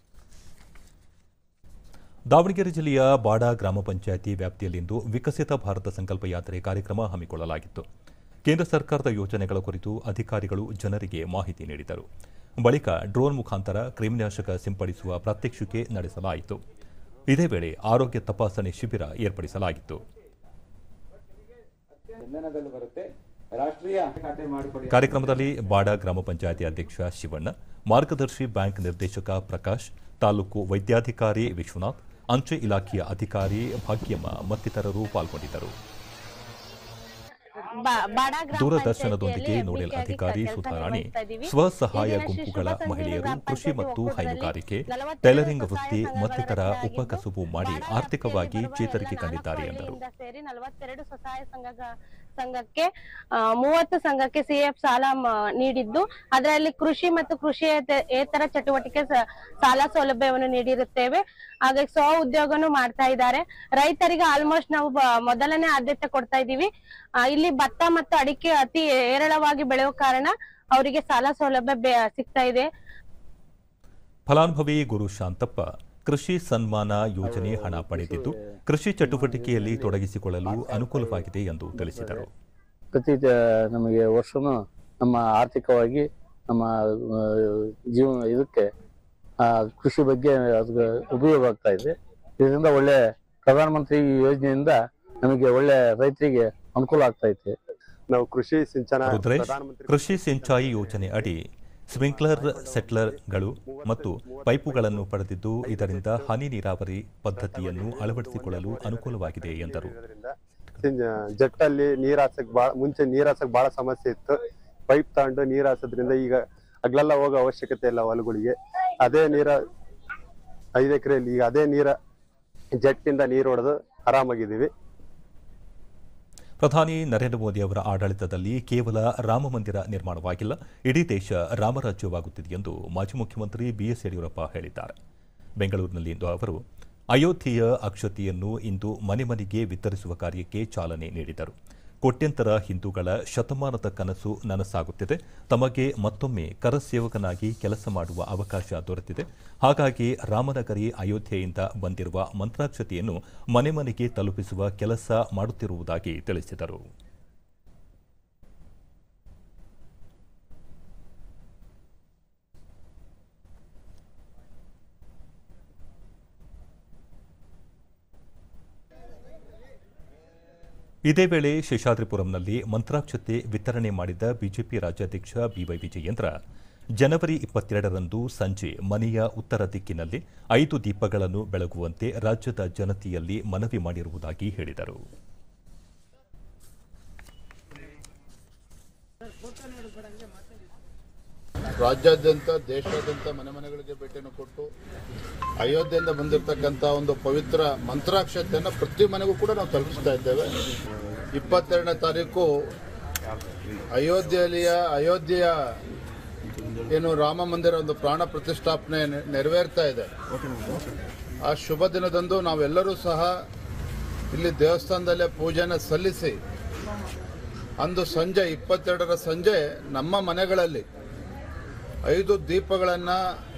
ದಾವಣಗೆರೆ ಜಿಲ್ಲೆಯ ಬಾಡಾ ಗ್ರಾಮ ಪಂಚಾಯಿತಿ ವ್ಯಾಪ್ತಿಯಲ್ಲಿಂದು ವಿಕಸಿತ ಭಾರತ ಸಂಕಲ್ಪ ಯಾತ್ರೆ ಕಾರ್ಯಕ್ರಮ ಹಮ್ಮಿಕೊಳ್ಳಲಾಗಿತ್ತು ಕೇಂದ್ರ ಸರ್ಕಾರದ ಯೋಜನೆಗಳ ಕುರಿತು ಅಧಿಕಾರಿಗಳು ಜನರಿಗೆ ಮಾಹಿತಿ ನೀಡಿದರು ಬಳಿಕ ಡ್ರೋನ್ ಮುಖಾಂತರ ಕ್ರಿಮಿನಾಶಕ ಸಿಂಪಡಿಸುವ ಪ್ರಾತ್ಯಕ್ಷಿಕೆ ನಡೆಸಲಾಯಿತು ಇದೇ ವೇಳೆ ಆರೋಗ್ಯ ತಪಾಸಣೆ ಶಿಬಿರ ಏರ್ಪಡಿಸಲಾಗಿತ್ತು ಕಾರ್ಯಕ್ರಮದಲ್ಲಿ ಬಾಡಾ ಗ್ರಾಮ ಪಂಚಾಯಿತಿ ಅಧ್ಯಕ್ಷ ಶಿವಣ್ಣ ಮಾರ್ಗದರ್ಶಿ ಬ್ಯಾಂಕ್ ನಿರ್ದೇಶಕ ಪ್ರಕಾಶ್ ತಾಲೂಕು ವೈದ್ಯಾಧಿಕಾರಿ ವಿಶ್ವನಾಥ್ ಅಂಚೆ ಇಲಾಖೆಯ ಅಧಿಕಾರಿ ಭಾಗ್ಯಮ್ಮ ಮತ್ತಿತರರು ಪಾಲ್ಗೊಂಡಿದ್ದರು ದೂರದರ್ಶನದೊಂದಿಗೆ ನೋಡೆಲ್ ಅಧಿಕಾರಿ ಸುಧಾರಾಣಿ ಸ್ವಸಹಾಯ ಗುಂಪುಗಳ ಮಹಿಳೆಯರು ಕೃಷಿ ಮತ್ತು ಹೈನುಗಾರಿಕೆ ಟೈಲರಿಂಗ್ ವೃತ್ತಿ ಮತ್ತಿತರ ಉಪಕಸುಬು ಮಾಡಿ ಆರ್ಥಿಕವಾಗಿ ಚೇತರಿಕೆ ಕಂಡಿದ್ದಾರೆ ಎಂದರು ಸೇರಿ ನಲವತ್ತೆರಡು ಸ್ವಸಹಾಯ ಸಂಘ ಸಂಘಕ್ಕೆ ಆ, ಮೂವತ್ತು ಸಂಘಕ್ಕೆ ಸಿಎಫ್ ಸಾಲ ಮ- ನೀಡಿದ್ದು ಅದರಲ್ಲಿ ಕೃಷಿ ಮತ್ತು ಕೃಷಿಯೇತರ ಚಟುವಟಿಕೆ ಸ- ಸಾಲ ಸೌಲಭ್ಯವನ್ನು ನೀಡಿರುತ್ತೇವೆ ಹಾಗೆ ಸ್ವ ಉದ್ಯೋಗನು ಮಾಡ್ತಾ ಇದ್ದಾರೆ ರೈತರಿಗೆ ಆಲ್ಮೋಸ್ಟ್ ನಾವು ಬ- ಮೊದಲನೇ ಆದ್ಯತೆ ಕೊಡ್ತಾ ಇದ್ದೀವಿ ಆ, ಇಲ್ಲಿ ಭತ್ತ ಮತ್ತು ಅಡಿಕೆ ಅತಿ ಹೇರಳವಾಗಿ ಬೆಳೆಯುವ ಕಾರಣ ಅವರಿಗೆ ಸಾಲ ಸೌಲಭ್ಯ ಬೆ- ಸಿಗ್ತಾ ಇದೆ ಫಲಾನುಭವಿ ಗುರು ಶಾಂತಪ್ಪ ಕೃಷಿ ಸನ್ಮಾನ ಯೋಜನೆ ಹಣ ಪಡೆದಿದ್ದು ಕೃಷಿ ಚಟುವಟಿಕೆಯಲ್ಲಿ ತೊಡಗಿಸಿಕೊಳ್ಳಲು ಅನುಕೂಲವಾಗಿದೆ ಎಂದು ತಿಳಿಸಿದರು ಪ್ರತಿ ತ- ನಮಗೆ ವರ್ಷನೂ ನಮ್ಮ ಆರ್ಥಿಕವಾಗಿ ನಮ್ಮ ಆ, ಜೀವನ ಇದಕ್ಕೆ ಆ, ಕೃಷಿ ಬಗ್ಗೆ ಅದು ಉಪಯೋಗ ಆಗ್ತಾ ಇದೆ ಇದರಿಂದ ಒಳ್ಳೆ ಪ್ರಧಾನಮಂತ್ರಿ ಯೋಜನೆಯಿಂದ ನಮಗೆ ಒಳ್ಳೆ ರೈತರಿಗೆ ಅನುಕೂಲ ಆಗ್ತಾ ಇದೆ ನಾವು ಕೃಷಿ ಸಿಂಚನ ರುದ್ರೇಶ್ ಕೃಷಿ ಸಿಂಚಾಯಿ ಯೋಜನೆ ಅಡಿ ಸ್ಪ್ರಿಂಕ್ಲರ್ ಸೆಟ್ಲರ್ಗಳು ಮತ್ತು ಪೈಪುಗಳನ್ನು ಪಡೆದಿದ್ದು ಇದರಿಂದ ಹನಿ ನೀರಾವರಿ ಪದ್ಧತಿಯನ್ನು ಅಳವಡಿಸಿಕೊಳ್ಳಲು ಅನುಕೂಲವಾಗಿದೆ ಎಂದರು ಜಟ್ಟಲ್ಲಿ ನೀರ್ ಹಾಸಕ್ ಬಾಳ ಮುಂಚೆ ನೀರ್ ಹಾಸಕ್ ಬಹಳ ಸಮಸ್ಯೆ ಇತ್ತು ಪೈಪ್ ತಗೊಂಡು ನೀರ್ ಹಾಸೋದ್ರಿಂದ ಈಗ ಹಗ್ಲೆಲ್ಲ ಹೋಗೋ ಅವಶ್ಯಕತೆ ಇಲ್ಲ ಹೊಲಗಳಿಗೆ ಅದೇ ನೀರ ಐದು ಎಕರೆಯಲ್ಲಿ ಈಗ ಅದೇ ನೀರ ಜಟ್ಟಿಂದ ನೀರು ಹೊಡೆದು ಆರಾಮಾಗಿದ್ದೀವಿ ಪ್ರಧಾನಿ ನರೇಂದ್ರ ಮೋದಿ ಅವರ ಆಡಳಿತದಲ್ಲಿ ಕೇವಲ ರಾಮ ಮಂದಿರ ನಿರ್ಮಾಣವಾಗಿಲ್ಲ ಇಡೀ ದೇಶ ರಾಮರಾಜ್ಯವಾಗುತ್ತಿದೆ ಎಂದು ಮಾಜಿ ಮುಖ್ಯಮಂತ್ರಿ ಬಿಎಸ್ ಯಡಿಯೂರಪ್ಪ ಹೇಳಿದ್ದಾರೆ ಬೆಂಗಳೂರಿನಲ್ಲಿಂದು ಅವರು ಅಯೋಧ್ಯೆಯ ಅಕ್ಷತೆಯನ್ನು ಇಂದು ಮನೆ ಮನೆಗೆ ವಿತರಿಸುವ ಕಾರ್ಯಕ್ಕೆ ಚಾಲನೆ ನೀಡಿದರು ಕೋಟ್ಯಂತರ ಹಿಂದೂಗಳ ಶತಮಾನದ ಕನಸು ನನಸಾಗುತ್ತಿದೆ ತಮಗೆ ಮತ್ತೊಮ್ಮೆ ಕರಸೇವಕನಾಗಿ ಕೆಲಸ ಮಾಡುವ ಅವಕಾಶ ದೊರೆತಿದೆ ಹಾಗಾಗಿ ರಾಮನಗರಿ ಅಯೋಧ್ಯೆಯಿಂದ ಬಂದಿರುವ ಮಂತ್ರಾಕ್ಷತೆಯನ್ನು ಮನೆ ಮನೆಗೆ ತಲುಪಿಸುವ ಕೆಲಸ ಮಾಡುತ್ತಿರುವುದಾಗಿ ತಿಳಿಸಿದರು ಇದೇ ವೇಳೆ ಶೇಷಾದ್ರಿಪುರಂನಲ್ಲಿ ಮಂತ್ರಾಕ್ಷತೆ ವಿತರಣೆ ಮಾಡಿದ ಬಿಜೆಪಿ ರಾಜ್ಯಾಧ್ಯಕ್ಷ ಬಿವೈ ವಿಜಯೇಂದ್ರ ಜನವರಿ ಇಪ್ಪತ್ತೆರಡರಂದು ಸಂಜೆ ಮನೆಯ ಉತ್ತರ ದಿಕ್ಕಿನಲ್ಲಿ ಐದು ದೀಪಗಳನ್ನು ಬೆಳಗುವಂತೆ ರಾಜ್ಯದ ಜನತೆಯಲ್ಲಿ ಮನವಿ ಮಾಡಿರುವುದಾಗಿ ಹೇಳಿದರು ರಾಜ್ಯಾದ್ಯಂತ ದೇಶಾದ್ಯಂತ ಮನೆ ಮನೆಗಳಿಗೆ ಭೇಟಿಯನ್ನು ಕೊಟ್ಟು ಅಯೋಧ್ಯೆಯಿಂದ ಬಂದಿರತಕ್ಕಂಥ ಒಂದು ಪವಿತ್ರ ಮಂತ್ರಾಕ್ಷತೆಯನ್ನು ಪ್ರತಿ ಮನೆಗೂ ಕೂಡ ನಾವು ತಲುಪಿಸ್ತಾ ಇದ್ದೇವೆ ಇಪ್ಪತ್ತೆರಡನೇ ತಾರೀಕು ಅಯೋಧ್ಯೆಯಲ್ಲಿಯ ಅಯೋಧ್ಯೆಯ ಏನು ರಾಮ ಮಂದಿರ ಒಂದು ಪ್ರಾಣ ಪ್ರತಿಷ್ಠಾಪನೆ ನೆ- ನೆರವೇರ್ತಾ ಇದೆ ಆ ಶುಭ ದಿನದಂದು ನಾವೆಲ್ಲರೂ ಸಹ ಇಲ್ಲಿ ದೇವಸ್ಥಾನದಲ್ಲೇ ಪೂಜೆನ ಸಲ್ಲಿಸಿ ಅಂದು ಸಂಜೆ ಇಪ್ಪತ್ತೆರಡರ ಸಂಜೆ ನಮ್ಮ ಮನೆಗಳಲ್ಲಿ ಐದು ದೀಪಗಳನ್ನು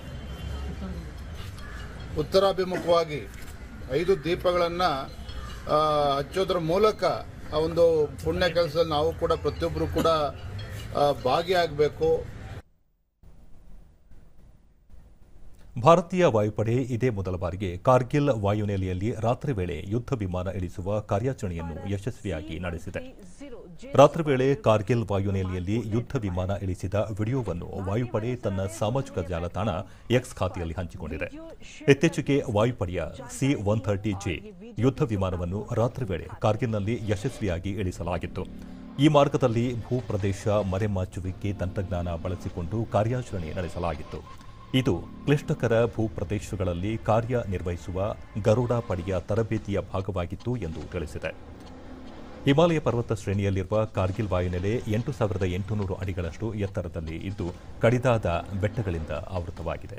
ಉತ್ತರಾಭಿಮುಖವಾಗಿ ಐದು ದೀಪಗಳನ್ನು ಹಚ್ಚೋದ್ರ ಮೂಲಕ ಆ ಒಂದು ಪುಣ್ಯ ಕೆಲಸದಲ್ಲಿ ನಾವು ಕೂಡ ಪ್ರತಿಯೊಬ್ಬರು ಕೂಡ ಆ, ಭಾಗಿಯಾಗಬೇಕು ಭಾರತೀಯ ವಾಯುಪಡೆ ಇದೇ ಮೊದಲ ಬಾರಿಗೆ ಕಾರ್ಗಿಲ್ ವಾಯುನೆಲೆಯಲ್ಲಿ ರಾತ್ರಿ ವೇಳೆ ಯುದ್ಧ ವಿಮಾನ ಇಳಿಸುವ ಕಾರ್ಯಾಚರಣೆಯನ್ನು ಯಶಸ್ವಿಯಾಗಿ ನಡೆಸಿದೆ ರಾತ್ರಿ ವೇಳೆ ಕಾರ್ಗಿಲ್ ವಾಯುನೆಲೆಯಲ್ಲಿ ಯುದ್ಧ ವಿಮಾನ ಇಳಿಸಿದ ವಿಡಿಯೋವನ್ನು ವಾಯುಪಡೆ ತನ್ನ ಸಾಮಾಜಿಕ ಜಾಲತಾಣ ಎಕ್ಸ್ ಖಾತೆಯಲ್ಲಿ ಹಂಚಿಕೊಂಡಿದೆ ಇತ್ತೀಚೆಗೆ ವಾಯುಪಡೆಯ ಸಿ ಒನ್ ಥರ್ಟಿ ಜೆ ಯುದ್ಧ ವಿಮಾನವನ್ನು ರಾತ್ರಿ ವೇಳೆ ಕಾರ್ಗಿಲ್ನಲ್ಲಿ ಯಶಸ್ವಿಯಾಗಿ ಇಳಿಸಲಾಗಿತ್ತು ಈ ಮಾರ್ಗದಲ್ಲಿ ಭೂಪ್ರದೇಶ ಮರೆಮಾಚುವಿಕೆ ತಂತ್ರಜ್ಞಾನ ಬಳಸಿಕೊಂಡು ಕಾರ್ಯಾಚರಣೆ ನಡೆಸಲಾಗಿತ್ತು ಇದು ಕ್ಲಿಷ್ಟಕರ ಭೂಪ್ರದೇಶಗಳಲ್ಲಿ ಕಾರ್ಯನಿರ್ವಹಿಸುವ ಗರುಡ ಪಡೆಯ ತರಬೇತಿಯ ಭಾಗವಾಗಿತ್ತು ಎಂದು ತಿಳಿಸಿದೆ ಹಿಮಾಲಯ ಪರ್ವತ ಶ್ರೇಣಿಯಲ್ಲಿರುವ ಕಾರ್ಗಿಲ್ ವಾಯುನೆಲೆ ಎಂಟು ಸಾವಿರದ ಎಂಟುನೂರು ಅಡಿಗಳಷ್ಟು ಎತ್ತರದಲ್ಲಿ ಇದ್ದು ಕಡಿದಾದ ಬೆಟ್ಟಗಳಿಂದ ಆವೃತವಾಗಿದೆ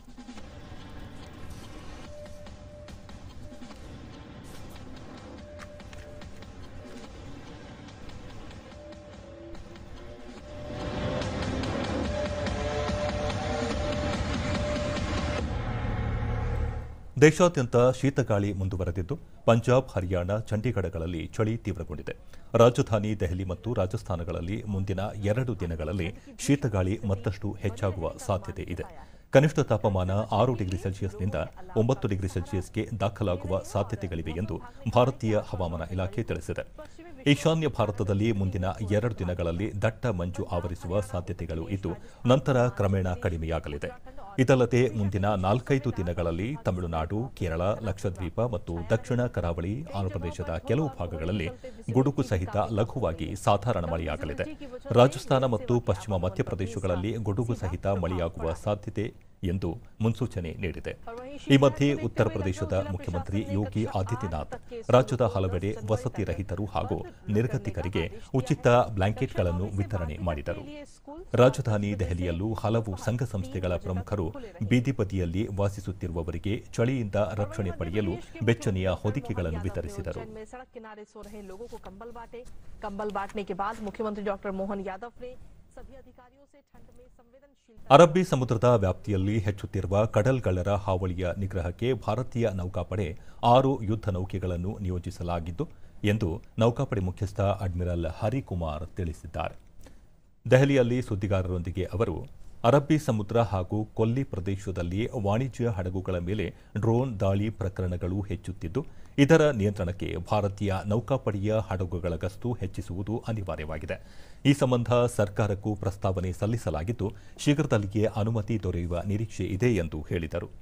ದೇಶಾದ್ಯಂತ ಶೀತಗಾಳಿ ಮುಂದುವರೆದಿದ್ದು ಪಂಜಾಬ್ ಹರಿಯಾಣ ಚಂಡೀಗಢಗಳಲ್ಲಿ ಚಳಿ ತೀವ್ರಗೊಂಡಿದೆ ರಾಜಧಾನಿ ದೆಹಲಿ ಮತ್ತು ರಾಜಸ್ಥಾನಗಳಲ್ಲಿ ಮುಂದಿನ ಎರಡು ದಿನಗಳಲ್ಲಿ ಶೀತಗಾಳಿ ಮತ್ತಷ್ಟು ಹೆಚ್ಚಾಗುವ ಸಾಧ್ಯತೆ ಇದೆ ಕನಿಷ್ಠ ತಾಪಮಾನ ಆರು ಡಿಗ್ರಿ ಸೆಲ್ಸಿಯಸ್ನಿಂದ ಒಂಬತ್ತು ಡಿಗ್ರಿ ಸೆಲ್ಸಿಯಸ್ಗೆ ದಾಖಲಾಗುವ ಸಾಧ್ಯತೆಗಳಿವೆ ಎಂದು ಭಾರತೀಯ ಹವಾಮಾನ ಇಲಾಖೆ ತಿಳಿಸಿದೆ ಈಶಾನ್ಯ ಭಾರತದಲ್ಲಿ ಮುಂದಿನ ಎರಡು ದಿನಗಳಲ್ಲಿ ದಟ್ಟ ಮಂಜು ಆವರಿಸುವ ಸಾಧ್ಯತೆಗಳು ಇದ್ದು ನಂತರ ಕ್ರಮೇಣ ಕಡಿಮೆಯಾಗಲಿದೆ ಇದಲ್ಲದೆ ಮುಂದಿನ ನಾಲ್ಕೈದು ದಿನಗಳಲ್ಲಿ ತಮಿಳುನಾಡು ಕೇರಳ ಲಕ್ಷದ್ವೀಪ ಮತ್ತು ದಕ್ಷಿಣ ಕರಾವಳಿ ಆಂಧ್ರಪ್ರದೇಶದ ಕೆಲವು ಭಾಗಗಳಲ್ಲಿ ಗುಡುಗು ಸಹಿತ ಲಘುವಾಗಿ ಸಾಧಾರಣ ಮಳೆಯಾಗಲಿದೆ ರಾಜಸ್ಥಾನ ಮತ್ತು ಪಶ್ಚಿಮ ಮಧ್ಯಪ್ರದೇಶಗಳಲ್ಲಿ ಗುಡುಗು ಸಹಿತ ಮಳೆಯಾಗುವ ಸಾಧ್ಯತೆ ಎಂದು ಮುನ್ಸೂಚನೆ ನೀಡಿದೆ ಈ ಮಧ್ಯೆ ಉತ್ತರ ಪ್ರದೇಶದ ಮುಖ್ಯಮಂತ್ರಿ ಯೋಗಿ ಆದಿತ್ಯನಾಥ್ ರಾಜ್ಯದ ಹಲವೆಡೆ ವಸತಿ ರಹಿತರು ಹಾಗೂ ನಿರ್ಗತಿಕರಿಗೆ ಉಚಿತ ಬ್ಲಾಂಕೆಟ್ಗಳನ್ನು ವಿತರಣೆ ಮಾಡಿದರು ರಾಜಧಾನಿ ದೆಹಲಿಯಲ್ಲೂ ಹಲವು ಸಂಘ ಸಂಸ್ಥೆಗಳ ಪ್ರಮುಖರು ಬೀದಿ ಬದಿಯಲ್ಲಿ ವಾಸಿಸುತ್ತಿರುವವರಿಗೆ ಚಳಿಯಿಂದ ರಕ್ಷಣೆ ಪಡೆಯಲು ಬೆಚ್ಚನೆಯ ಹೊದಿಕೆಗಳನ್ನು ವಿತರಿಸಿದರು में सड़क किनारे सो रहे लोगों को कंबल बांटे कंबल बांटने के बाद मुख्यमंत्री डॉक्टर मोहन यादव ने सभी अधिकारियों से ठंड में संवेदनशीलता ಅರಬ್ಬಿ ಸಮುದ್ರದ ವ್ಯಾಪ್ತಿಯಲ್ಲಿ ಹೆಚ್ಚುತ್ತಿರುವ ಕಡಲ್ಗಳ್ಳರ ಹಾವಳಿಯ ನಿಗ್ರಹಕ್ಕೆ ಭಾರತೀಯ ನೌಕಾಪಡೆ ಆರು ಯುದ್ಧ ನೌಕೆಗಳನ್ನು ನಿಯೋಜಿಸಲಾಗಿದ್ದು ಎಂದು ನೌಕಾಪಡೆ ಮುಖ್ಯಸ್ಥ ಅಡ್ಮಿರಲ್ ಹರಿಕುಮಾರ್ ತಿಳಿಸಿದ್ದಾರೆ ದೆಹಲಿಯಲ್ಲಿ ಸುದ್ದಿಗಾರರೊಂದಿಗೆ ಅವರು ಅರಬ್ಬಿ ಸಮುದ್ರ ಹಾಗೂ ಕೊಲ್ಲಿ ಪ್ರದೇಶದಲ್ಲಿ ವಾಣಿಜ್ಯ ಹಡಗುಗಳ ಮೇಲೆ ಡ್ರೋನ್ ದಾಳಿ ಪ್ರಕರಣಗಳು ಹೆಚ್ಚುತ್ತಿದ್ದು ಇದರ ನಿಯಂತ್ರಣಕ್ಕೆ ಭಾರತೀಯ ನೌಕಾಪಡೆಯ ಹಡಗುಗಳ ಗಸ್ತು ಹೆಚ್ಚಿಸುವುದು ಅನಿವಾರ್ಯವಾಗಿದೆ ಈ ಸಂಬಂಧ ಸರ್ಕಾರಕ್ಕೂ ಪ್ರಸ್ತಾವನೆ ಸಲ್ಲಿಸಲಾಗಿದ್ದು ಶೀಘ್ರದಲ್ಲಿಯೇ ಅನುಮತಿ ದೊರೆಯುವ ನಿರೀಕ್ಷೆ ಇದೆ ಎಂದು ಹೇಳಿದರು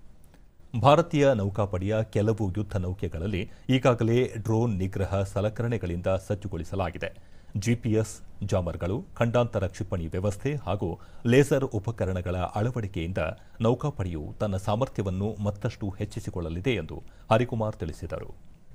ಭಾರತೀಯ ನೌಕಾಪಡೆಯ ಕೆಲವು ಯುದ್ಧ ನೌಕೆಗಳಲ್ಲಿ ಈಗಾಗಲೇ ಡ್ರೋನ್ ನಿಗ್ರಹ ಸಲಕರಣೆಗಳಿಂದ ಸಜ್ಜುಗೊಳಿಸಲಾಗಿದೆ ಜಿಪಿಎಸ್ ಜಾಮರ್ಗಳು ಖಂಡಾಂತರ ಕ್ಷಿಪಣಿ ವ್ಯವಸ್ಥೆ ಹಾಗೂ ಲೇಸರ್ ಉಪಕರಣಗಳ ಅಳವಡಿಕೆಯಿಂದ ನೌಕಾಪಡೆಯು ತನ್ನ ಸಾಮರ್ಥ್ಯವನ್ನು ಮತ್ತಷ್ಟು ಹೆಚ್ಚಿಸಿಕೊಳ್ಳಲಿದೆ ಎಂದು ಹರಿಕುಮಾರ್ ತಿಳಿಸಿದರು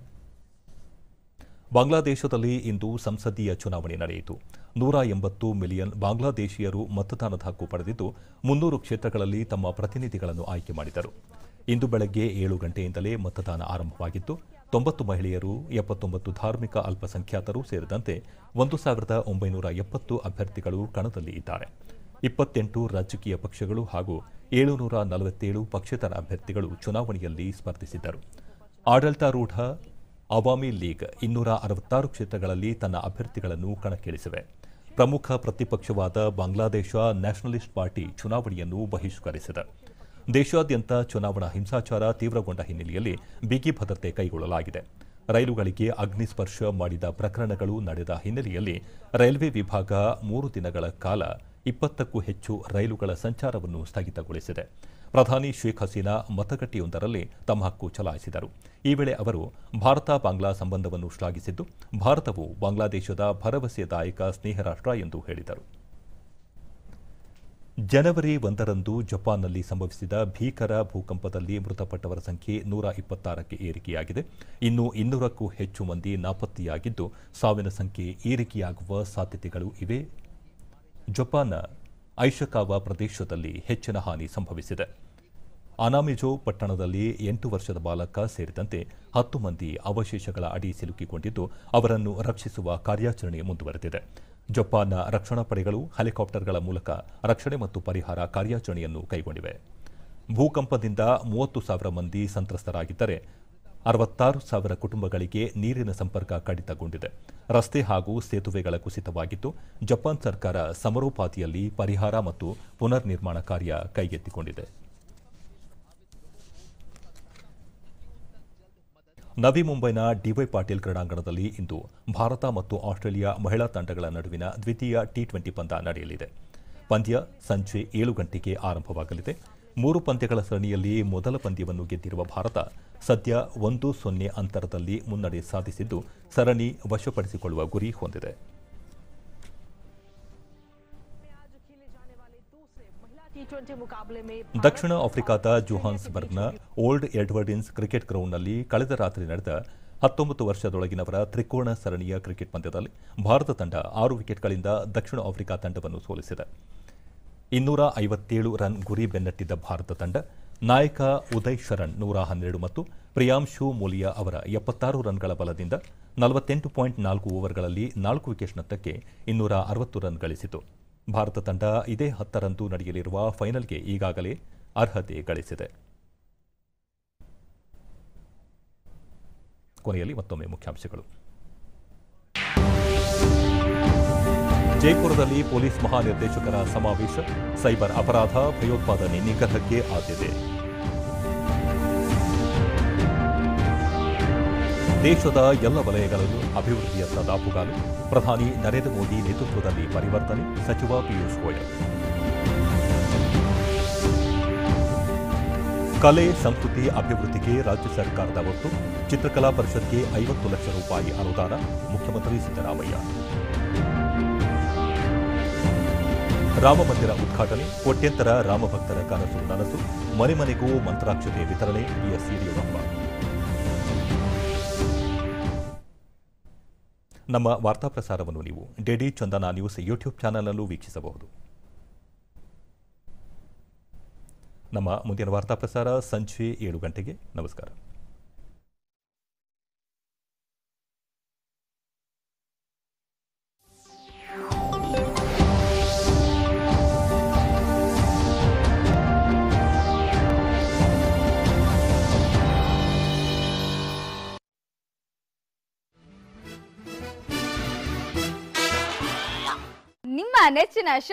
ಬಾಂಗ್ಲಾದೇಶದಲ್ಲಿ ಇಂದು ಸಂಸದೀಯ ಚುನಾವಣೆ ನಡೆಯಿತು ನೂರ ಎಂಬತ್ತು ಮಿಲಿಯನ್ ಬಾಂಗ್ಲಾದೇಶೀಯರು ಮತದಾನದ ಹಕ್ಕು ಪಡೆದಿದ್ದು ಮುನ್ನೂರು ಕ್ಷೇತ್ರಗಳಲ್ಲಿ ತಮ್ಮ ಪ್ರತಿನಿಧಿಗಳನ್ನು ಆಯ್ಕೆ ಮಾಡಿದರು ಇಂದು ಬೆಳಗ್ಗೆ ಏಳು ಗಂಟೆಯಿಂದಲೇ ಮತದಾನ ಆರಂಭವಾಗಿತ್ತು ತೊಂಬತ್ತು ಮಹಿಳೆಯರು ಎಪ್ಪತ್ತೊಂಬತ್ತು ಧಾರ್ಮಿಕ ಅಲ್ಪಸಂಖ್ಯಾತರು ಸೇರಿದಂತೆ ಒಂದು ಸಾವಿರದ ಒಂಬೈನೂರ ಎಪ್ಪತ್ತು ಅಭ್ಯರ್ಥಿಗಳು ಕಣದಲ್ಲಿ ಇದ್ದಾರೆ ಇಪ್ಪತ್ತೆಂಟು ರಾಜಕೀಯ ಪಕ್ಷಗಳು ಹಾಗೂ ಏಳುನೂರ ನಲವತ್ತೇಳು ಪಕ್ಷೇತರ ಅಭ್ಯರ್ಥಿಗಳು ಚುನಾವಣೆಯಲ್ಲಿ ಸ್ಪರ್ಧಿಸಿದ್ದರು ಆಡಳಿತಾರೂಢ ಅವಾಮಿ ಲೀಗ್ ಇನ್ನೂರ ಅರವತ್ತಾರು ಕ್ಷೇತ್ರಗಳಲ್ಲಿ ತನ್ನ ಅಭ್ಯರ್ಥಿಗಳನ್ನು ಕಣಕ್ಕಿಳಿಸಿವೆ ಪ್ರಮುಖ ಪ್ರತಿಪಕ್ಷವಾದ ಬಾಂಗ್ಲಾದೇಶ ನ್ಯಾಷನಲಿಸ್ಟ್ ಪಾರ್ಟಿ ಚುನಾವಣೆಯನ್ನು ಬಹಿಷ್ಕರಿಸಿದೆ ದೇಶಾದ್ಯಂತ ಚುನಾವಣಾ ಹಿಂಸಾಚಾರ ತೀವ್ರಗೊಂಡ ಹಿನ್ನೆಲೆಯಲ್ಲಿ ಬಿಗಿ ಭದ್ರತೆ ಕೈಗೊಳ್ಳಲಾಗಿದೆ ರೈಲುಗಳಿಗೆ ಅಗ್ನಿಸ್ಪರ್ಶ ಮಾಡಿದ ಪ್ರಕರಣಗಳು ನಡೆದ ಹಿನ್ನೆಲೆಯಲ್ಲಿ ರೈಲ್ವೆ ವಿಭಾಗ ಮೂರು ದಿನಗಳ ಕಾಲ ಇಪ್ಪತ್ತಕ್ಕೂ ಹೆಚ್ಚು ರೈಲುಗಳ ಸಂಚಾರವನ್ನು ಸ್ಥಗಿತಗೊಳಿಸಿದೆ ಪ್ರಧಾನಿ ಶೇಖ್ ಹಸೀನಾ ಮತಗಟ್ಟೆಯೊಂದರಲ್ಲಿ ತಮ್ಮ ಹಕ್ಕು ಚಲಾಯಿಸಿದರು ಈ ವೇಳೆ ಅವರು ಭಾರತ ಬಾಂಗ್ಲಾ ಸಂಬಂಧವನ್ನು ಶ್ಲಾಘಿಸಿದ್ದು ಭಾರತವು ಬಾಂಗ್ಲಾದೇಶದ ಭರವಸೆದಾಯಕ ಸ್ನೇಹ ರಾಷ್ಟ್ರ ಎಂದು ಹೇಳಿದರು ಜನವರಿ ಒಂದರಂದು ಜಪಾನ್ನಲ್ಲಿ ಸಂಭವಿಸಿದ ಭೀಕರ ಭೂಕಂಪದಲ್ಲಿ ಮೃತಪಟ್ಟವರ ಸಂಖ್ಯೆ ನೂರ ಇಪ್ಪತ್ತಾರಕ್ಕೆ ಏರಿಕೆಯಾಗಿದೆ ಇನ್ನು ಇನ್ನೂರಕ್ಕೂ ಹೆಚ್ಚು ಮಂದಿ ನಾಪತ್ತೆಯಾಗಿದ್ದು ಸಾವಿನ ಸಂಖ್ಯೆ ಏರಿಕೆಯಾಗುವ ಸಾಧ್ಯತೆಗಳು ಇವೆ ಜಪಾನ್ನ ಐಶಕಾವ ಪ್ರದೇಶದಲ್ಲಿ ಹೆಚ್ಚಿನ ಹಾನಿ ಸಂಭವಿಸಿದೆ ಅನಾಮಿಜೋ ಪಟ್ಟಣದಲ್ಲಿ ಎಂಟು ವರ್ಷದ ಬಾಲಕ ಸೇರಿದಂತೆ ಹತ್ತು ಮಂದಿ ಅವಶೇಷಗಳ ಅಡಿ ಸಿಲುಕಿಕೊಂಡಿದ್ದು ಅವರನ್ನು ರಕ್ಷಿಸುವ ಕಾರ್ಯಾಚರಣೆ ಮುಂದುವರೆದಿದೆ ಜಪಾನ್ನ ರಕ್ಷಣಾ ಪಡೆಗಳು ಹೆಲಿಕಾಪ್ಟರ್ಗಳ ಮೂಲಕ ರಕ್ಷಣೆ ಮತ್ತು ಪರಿಹಾರ ಕಾರ್ಯಾಚರಣೆಯನ್ನು ಕೈಗೊಂಡಿವೆ ಭೂಕಂಪದಿಂದ ಮೂವತ್ತು ಸಾವಿರ ಮಂದಿ ಸಂತ್ರಸ್ತರಾಗಿದ್ದರೆ ಅರವತ್ತಾರು ಸಾವಿರ ಕುಟುಂಬಗಳಿಗೆ ನೀರಿನ ಸಂಪರ್ಕ ಕಡಿತಗೊಂಡಿದೆ ರಸ್ತೆ ಹಾಗೂ ಸೇತುವೆಗಳ ಕುಸಿತವಾಗಿದ್ದು ಜಪಾನ್ ಸರ್ಕಾರ ಸಮರೋಪಾದಿಯಲ್ಲಿ ಪರಿಹಾರ ಮತ್ತು ಪುನರ್ ನಿರ್ಮಾಣ ಕಾರ್ಯ ಕೈಗೆತ್ತಿಕೊಂಡಿದೆ ನವಿ ಮುಂಬೈನ ಡಿವೈ ಪಾಟೀಲ್ ಕ್ರೀಡಾಂಗಣದಲ್ಲಿ ಇಂದು ಭಾರತ ಮತ್ತು ಆಸ್ಟ್ರೇಲಿಯಾ ಮಹಿಳಾ ತಂಡಗಳ ನಡುವಿನ ದ್ವಿತೀಯ ಟಿ ಟ್ವೆಂಟಿ ಪಂದ್ಯ ನಡೆಯಲಿದೆ ಪಂದ್ಯ ಸಂಜೆ ಏಳು ಗಂಟೆಗೆ ಆರಂಭವಾಗಲಿದೆ ಮೂರು ಪಂದ್ಯಗಳ ಸರಣಿಯಲ್ಲಿ ಮೊದಲ ಪಂದ್ಯವನ್ನು ಗೆದ್ದಿರುವ ಭಾರತ ಸದ್ಯ ಒಂದು ಸೊನ್ನೆ ಅಂತರದಲ್ಲಿ ಮುನ್ನಡೆ ಸಾಧಿಸಿದ್ದು ಸರಣಿ ವಶಪಡಿಸಿಕೊಳ್ಳುವ ಗುರಿ ಹೊಂದಿದೆ टी ट्वेंटी मुकाबले में ದಕ್ಷಿಣ ಆಫ್ರಿಕಾದ ಜೋಹಾನ್ಸ್ಬರ್ಗ್ನ ಓಲ್ಡ್ ಎಡ್ವರ್ಡಿನ್ಸ್ ಕ್ರಿಕೆಟ್ ಗ್ರೌಂಡ್ನಲ್ಲಿ ಕಳೆದ ರಾತ್ರಿ ನಡೆದ ಹತ್ತೊಂಬತ್ತು ವರ್ಷದೊಳಗಿನವರ ತ್ರಿಕೋಣ ಸರಣಿಯ ಕ್ರಿಕೆಟ್ ಪಂದ್ಯದಲ್ಲಿ ಭಾರತ ತಂಡ ಆರು ವಿಕೆಟ್ಗಳಿಂದ ದಕ್ಷಿಣ ಆಫ್ರಿಕಾ ತಂಡವನ್ನು ಸೋಲಿಸಿದೆ ಇನ್ನೂರ ಐವತ್ತೇಳು ರನ್ ಗುರಿ ಬೆನ್ನಟ್ಟಿದ್ದ ಭಾರತ ತಂಡ ನಾಯಕ ಉದಯ್ ಶರಣ್ ನೂರ ಹನ್ನೆರಡು ಮತ್ತು ಪ್ರಿಯಾಂಶು ಮೂಲಿಯಾ ಅವರ ಎಪ್ಪತ್ತಾರು ರನ್ಗಳ ಬಲದಿಂದ ನಲವತ್ತೆಂಟು ಪಾಯಿಂಟ್ ನಾಲ್ಕು ಓವರ್ಗಳಲ್ಲಿ ನಾಲ್ಕು ವಿಕೆಟ್ ನಷ್ಟಕ್ಕೆ ಇನ್ನೂರ ಅರವತ್ತು ರನ್ ಗಳಿಸಿತು ಭಾರತ ತಂಡ ಇದೇ ಹತ್ತರಂದು ನಡೆಯಲಿರುವ ಫೈನಲ್ಗೆ ಈಗಾಗಲೇ ಅರ್ಹತೆ ಗಳಿಸಿದೆ ಕೊನೆಯಲ್ಲಿ ಮತ್ತೊಮ್ಮೆ ಮುಖ್ಯಾಂಶಗಳು ಜೈಪುರದಲ್ಲಿ ಪೊಲೀಸ್ ಮಹಾನಿರ್ದೇಶಕರ ಸಮಾವೇಶ ಸೈಬರ್ ಅಪರಾಧ ಭಯೋತ್ಪಾದನೆ ನಿಗ್ರಹಕ್ಕೆ ಆದ್ಯತೆ ದೇಶದ ಎಲ್ಲ ವಲಯಗಳಲ್ಲೂ ಅಭಿವೃದ್ಧಿಯತ್ತ ದಾಪುಗಾಲು ಪ್ರಧಾನಿ ನರೇಂದ್ರ ಮೋದಿ ನೇತೃತ್ವದಲ್ಲಿ ಪರಿವರ್ತನೆ ಸಚಿವ ಪಿಯೂಷ್ ಗೋಯಲ್ ಕಲೆ ಸಂಸ್ಕೃತಿ ಅಭಿವೃದ್ಧಿಗೆ ರಾಜ್ಯ ಸರ್ಕಾರದ ಒತ್ತು ಚಿತ್ರಕಲಾ ಪರಿಷತ್ಗೆ ಐವತ್ತು ಲಕ್ಷ ರೂಪಾಯಿ ಅನುದಾನ ಮುಖ್ಯಮಂತ್ರಿ ಸಿದ್ದರಾಮಯ್ಯ ರಾಮ ಮಂದಿರ ಉದ್ಘಾಟನೆ ಕೋಟ್ಯಂತರ ರಾಮಭಕ್ತರ ಕನಸು ನನಸು ಮನೆ ಮನೆಗೂ ಮಂತ್ರಾಕ್ಷತೆ ವಿತರಣೆ ಬಿಎಸ್ ಯಡಿಯೂರಪ್ಪ ನಮ್ಮ ವಾರ್ತಾ ಪ್ರಸಾರವನ್ನು ನೀವು ಡಿಡಿ ಚಂದನ ನ್ಯೂಸ್ ಯೂಟ್ಯೂಬ್ ಚಾನಲ್ನಲ್ಲೂ ವೀಕ್ಷಿಸಬಹುದು ನಮ್ಮ ಮುಂದಿನ ವಾರ್ತಾ ಪ್ರಸಾರ ಸಂಜೆ ಏಳು ಗಂಟೆಗೆ ನಮಸ್ಕಾರ ನಿಮ್ಮ ನೆಚ್ಚಿನ